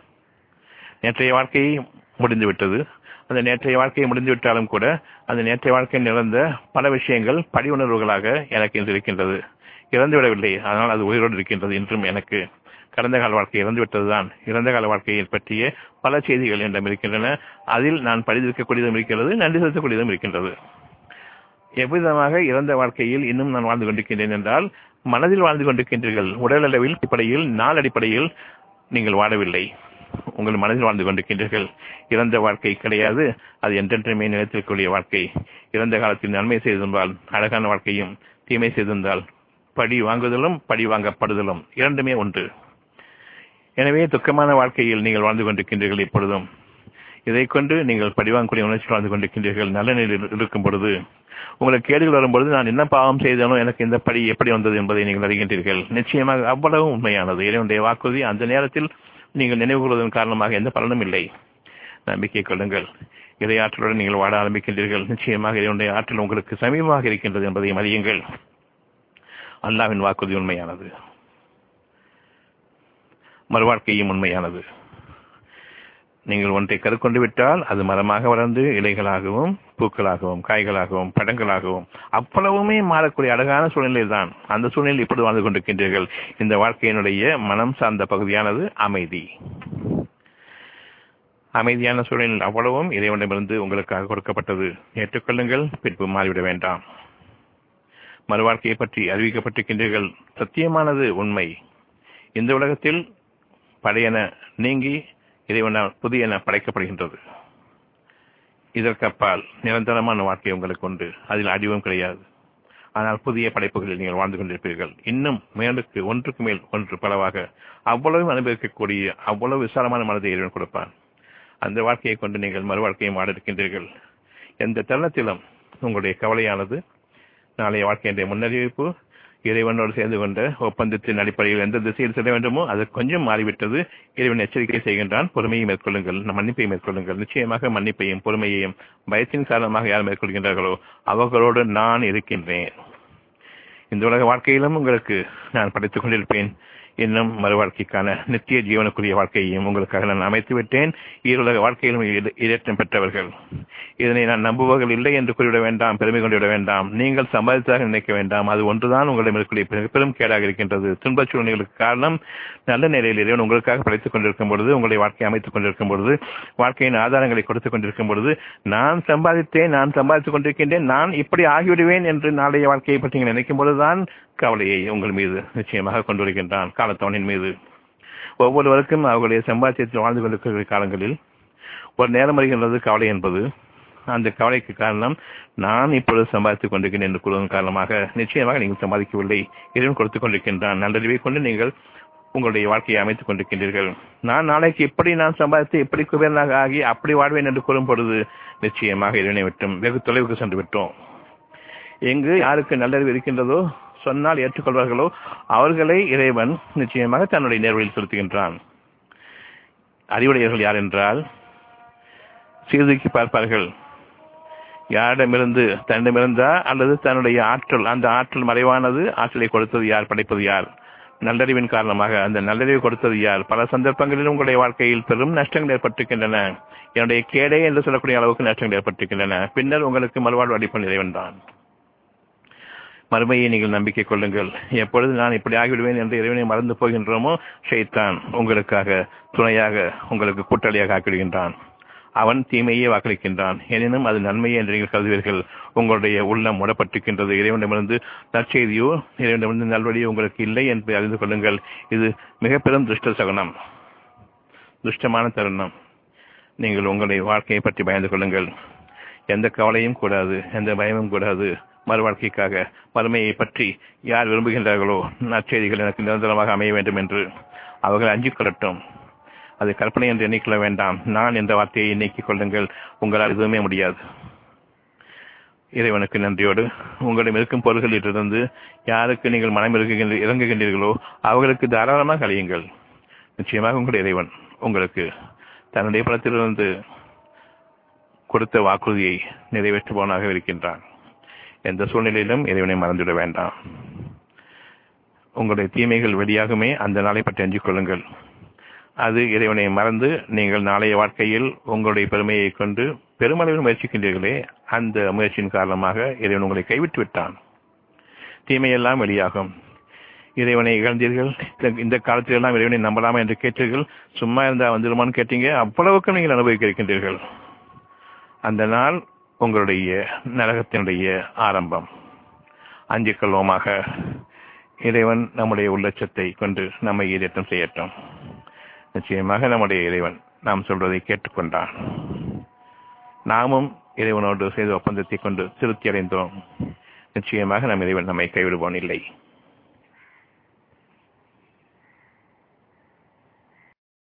நேற்றைய வாழ்க்கையை முடிந்துவிட்டது அந்த நேற்றைய வாழ்க்கையை முடிந்துவிட்டாலும் கூட அந்த நேற்றைய வாழ்க்கையில் நிறந்த பல விஷயங்கள் படி உணர்வுகளாக எனக்கு இன்று இருக்கின்றது இறந்து விடவில்லை அதனால் அது உயிரோடு இருக்கின்றது இன்றும் எனக்கு கடந்த கால வாழ்க்கை இறந்து விட்டதுதான் இறந்த கால வாழ்க்கையை பற்றிய பல செய்திகள் என்னிடம் இருக்கின்றன அதில் நான் படித்திருக்கக்கூடியதும் இருக்கிறது நன்றி செலுத்தக்கூடியதும் இருக்கின்றது எவ்விதமாக இறந்த வாழ்க்கையில் இன்னும் நான் வாழ்ந்து கொண்டிருக்கின்றேன் என்றால் மனதில் வாழ்ந்து கொண்டிருக்கின்றீர்கள் உடல் அளவில் அடிப்படையில் நாள் அடிப்படையில் நீங்கள் வாழவில்லை உங்கள் மனதில் வாழ்ந்து கொண்டிருக்கின்றீர்கள் இறந்த வாழ்க்கை கிடையாது அது என்றென்றுமே நிலைத்திருக்கக்கூடிய வாழ்க்கை இறந்த காலத்தில் நன்மை செய்திருந்தால் அழகான வாழ்க்கையும் தீமை செய்திருந்தால் படி வாங்குதலும் படி வாங்கப்படுதலும் இரண்டுமே ஒன்று எனவே துக்கமான வாழ்க்கையில் நீங்கள் வாழ்ந்து கொண்டிருக்கின்றீர்கள் இப்பொழுதும் இதை கொண்டு நீங்கள் படிவாங்கக்கூடிய உணர்ச்சி வாழ்ந்து கொண்டிருக்கின்றீர்கள் நல்ல நிலையில் இருக்கும் பொழுது உங்களுக்கு கேடுகள் வரும்பொழுது நான் என்ன பாவம் செய்தனோ எனக்கு இந்த படி எப்படி வந்தது என்பதை நீங்கள் அறிகின்றீர்கள் நிச்சயமாக அவ்வளவு உண்மையானது இறைவனுடைய வாக்குறுதி அந்த நேரத்தில் நீங்கள் நினைவு கொள்வதன் காரணமாக எந்த பலனும் இல்லை நம்பிக்கை கொள்ளுங்கள் இறை ஆற்றலுடன் நீங்கள் வாட ஆரம்பிக்கின்றீர்கள் நிச்சயமாக இறைவனுடைய ஆற்றல் உங்களுக்கு சமீபமாக இருக்கின்றது என்பதையும் அறியுங்கள் அல்லாவின் வாக்குறுதி உண்மையானது மறுவாழ்க்கையும் உண்மையானது நீங்கள் ஒன்றை கருக்கொண்டு விட்டால் அது மரமாக வளர்ந்து இலைகளாகவும் பூக்களாகவும் காய்களாகவும் படங்களாகவும் அவ்வளவுமே மாறக்கூடிய அழகான சூழ்நிலை தான் அந்த சூழ்நிலையில் இப்பொழுது வாழ்ந்து கொண்டிருக்கின்றீர்கள் இந்த வாழ்க்கையினுடைய மனம் சார்ந்த பகுதியானது அமைதி அமைதியான சூழலில் அவ்வளவும் இறைவனிடமிருந்து உங்களுக்காக கொடுக்கப்பட்டது ஏற்றுக்கொள்ளுங்கள் பின்பு மாறிவிட வேண்டாம் மறுவாழ்க்கையை பற்றி அறிவிக்கப்பட்டிருக்கின்றீர்கள் சத்தியமானது உண்மை இந்த உலகத்தில் பழையன நீங்கி இறைவனால் புதியன படைக்கப்படுகின்றது இதற்கப்பால் நிரந்தரமான வாழ்க்கை உங்களுக்கு உண்டு அதில் அடிவும் கிடையாது ஆனால் புதிய படைப்புகளில் நீங்கள் வாழ்ந்து கொண்டிருப்பீர்கள் இன்னும் மேலுக்கு ஒன்றுக்கு மேல் ஒன்று பலவாக அவ்வளவு அனுபவிக்கக்கூடிய அவ்வளவு விசாலமான மனதை இறைவன் கொடுப்பான் அந்த வாழ்க்கையை கொண்டு நீங்கள் மறு வாழ்க்கையை வாழ இருக்கின்றீர்கள் எந்த தருணத்திலும் உங்களுடைய கவலையானது நாளைய வாழ்க்கையினுடைய முன்னறிவிப்பு இறைவனோடு சேர்ந்து கொண்ட ஒப்பந்தத்தின் அடிப்படையில் எந்த திசையில் செல்ல வேண்டுமோ அது கொஞ்சம் மாறிவிட்டது இறைவன் எச்சரிக்கை செய்கின்றான் பொறுமையை மேற்கொள்ளுங்கள் மன்னிப்பை மேற்கொள்ளுங்கள் நிச்சயமாக மன்னிப்பையும் பொறுமையையும் பயத்தின் காரணமாக யார் மேற்கொள்கின்றார்களோ அவர்களோடு நான் இருக்கின்றேன் இந்த உலக வாழ்க்கையிலும் உங்களுக்கு நான் படைத்துக் கொண்டிருப்பேன் இன்னும் மறு வாழ்க்கைக்கான நித்திய ஜீவனுக்குரிய வாழ்க்கையையும் உங்களுக்காக நான் அமைத்து விட்டேன் ஈருலக வாழ்க்கையிலும் இடேற்றம் பெற்றவர்கள் இதனை நான் நம்புவர்கள் இல்லை என்று கூறிவிட வேண்டாம் பெருமை கொண்டுவிட வேண்டாம் நீங்கள் சம்பாதித்ததாக நினைக்க வேண்டாம் அது ஒன்றுதான் உங்களிடம் இருக்கக்கூடிய பெரும் கேடாக இருக்கின்றது துன்பச் சூழ்நிலைகளுக்கு காரணம் நல்ல நிலையில் இறைவன் உங்களுக்காக படைத்துக் கொண்டிருக்கும் பொழுது உங்களை வாழ்க்கை அமைத்துக் கொண்டிருக்கும் பொழுது வாழ்க்கையின் ஆதாரங்களை கொடுத்துக் கொண்டிருக்கும் பொழுது நான் சம்பாதித்தேன் நான் சம்பாதித்துக் கொண்டிருக்கின்றேன் நான் இப்படி ஆகிவிடுவேன் என்று நாளைய வாழ்க்கையை பற்றி நீங்கள் நினைக்கும் பொழுதுதான் கவலையை உங்கள் மீது நிச்சயமாக கொண்டு வருகின்றான் காலத்தவனின் மீது ஒவ்வொருவருக்கும் அவர்களுடைய சம்பாத்தியத்தில் வாழ்ந்து கொண்டிருக்கிற காலங்களில் ஒரு நேரம் வருகின்றது கவலை என்பது அந்த கவலைக்கு காரணம் நான் இப்பொழுது சம்பாதித்துக் கொண்டிருக்கிறேன் என்று கூறுவதன் காரணமாக நிச்சயமாக நீங்கள் சம்பாதிக்கவில்லை இறைவன் கொடுத்துக் கொண்டிருக்கின்றான் நல்லறிவை கொண்டு நீங்கள் உங்களுடைய வாழ்க்கையை அமைத்துக் கொண்டிருக்கின்றீர்கள் நான் நாளைக்கு எப்படி நான் சம்பாதித்து எப்படி குபேரனாக ஆகி அப்படி வாழ்வேன் என்று கூறும் பொழுது நிச்சயமாக இறைவனை விட்டும் வெகு தொலைவுக்கு சென்று விட்டோம் எங்கு யாருக்கு நல்லறிவு இருக்கின்றதோ சொன்னால் ஏற்றுக்கொள்வார்களோ அவர்களை இறைவன் நிச்சயமாக தன்னுடைய நேர்வழியில் செலுத்துகின்றான் அறிவுடையவர்கள் யார் என்றால் சீர்தூக்கி பார்ப்பார்கள் யாரிடமிருந்து தன்னிடமிருந்தா அல்லது தன்னுடைய ஆற்றல் அந்த ஆற்றல் மறைவானது ஆற்றலை கொடுத்தது யார் படைப்பது யார் நல்லறிவின் காரணமாக அந்த நல்லறிவு கொடுத்தது யார் பல சந்தர்ப்பங்களில் உங்களுடைய வாழ்க்கையில் பெரும் நஷ்டங்கள் ஏற்பட்டிருக்கின்றன என்னுடைய கேடே என்று சொல்லக்கூடிய அளவுக்கு நஷ்டங்கள் ஏற்பட்டிருக்கின்றன பின்னர் உங்களுக்கு மறுவாழ்வு அளிப்பன் இறைவன் தான் மறுமையை நீங்கள் நம்பிக்கை கொள்ளுங்கள் எப்பொழுது நான் இப்படி ஆகிவிடுவேன் என்று இறைவனை மறந்து போகின்றோமோ ஷைத்தான் உங்களுக்காக துணையாக உங்களுக்கு கூட்டாளியாக ஆக்கிவிடுகின்றான் அவன் தீமையே வாக்களிக்கின்றான் எனினும் அது நன்மையே என்று நீங்கள் கருதுவீர்கள் உங்களுடைய உள்ளம் மூடப்பட்டிருக்கின்றது இறைவனிடமிருந்து நற்செய்தியோ இறைவனிடமிருந்து நல்வழியோ உங்களுக்கு இல்லை என்று அறிந்து கொள்ளுங்கள் இது மிக பெரும் துஷ்ட சகுனம் துஷ்டமான தருணம் நீங்கள் உங்களுடைய வாழ்க்கையை பற்றி பயந்து கொள்ளுங்கள் எந்த கவலையும் கூடாது எந்த பயமும் கூடாது மறு வாழ்க்கைக்காக மறுமையை பற்றி யார் விரும்புகின்றார்களோ நற்செய்திகள் எனக்கு நிரந்தரமாக அமைய வேண்டும் என்று அவர்கள் அஞ்சிக் கொள்ளட்டும் அது கற்பனை என்று எண்ணிக்கொள்ள வேண்டாம் நான் என்ற வார்த்தையை நீக்கிக் கொள்ளுங்கள் உங்களால் எதுவுமே முடியாது இறைவனுக்கு நன்றியோடு உங்களிடம் இருக்கும் பொருள்களிலிருந்து யாருக்கு நீங்கள் மனம் இறங்குகின்ற இறங்குகின்றீர்களோ அவர்களுக்கு தாராளமாக அழியுங்கள் நிச்சயமாக உங்களுடைய இறைவன் உங்களுக்கு தன்னுடைய பலத்திலிருந்து கொடுத்த வாக்குறுதியை நிறைவேற்றுபவனாக இருக்கின்றான் எந்த சூழ்நிலையிலும் இறைவனை மறந்துவிட வேண்டாம் உங்களுடைய தீமைகள் வெளியாகுமே அந்த நாளை பற்றி அஞ்சிக் கொள்ளுங்கள் அது இறைவனை மறந்து நீங்கள் நாளைய வாழ்க்கையில் உங்களுடைய பெருமையை கொண்டு பெருமளவில் முயற்சிக்கின்றீர்களே அந்த முயற்சியின் காரணமாக இறைவன் உங்களை கைவிட்டு விட்டான் தீமையெல்லாம் வெளியாகும் இறைவனை இழந்தீர்கள் இந்த காலத்திலெல்லாம் இறைவனை நம்பலாமா என்று கேட்டீர்கள் சும்மா இருந்தா வந்துடுமான்னு கேட்டீங்க அவ்வளவுக்கு நீங்கள் அனுபவிக்க இருக்கின்றீர்கள் அந்த நாள் உங்களுடைய நரகத்தினுடைய ஆரம்பம் அஞ்சிக் கொள்வோமாக இறைவன் நம்முடைய உள்ளட்சத்தை கொண்டு நம்மை ஈடேற்றம் செய்யட்டும் நிச்சயமாக நம்முடைய இறைவன் நாம் சொல்வதை கேட்டுக்கொண்டான் நாமும் இறைவனோடு செய்த ஒப்பந்தத்தை கொண்டு திருப்தி அடைந்தோம் நிச்சயமாக நம் இறைவன் நம்மை கைவிடுவோன் இல்லை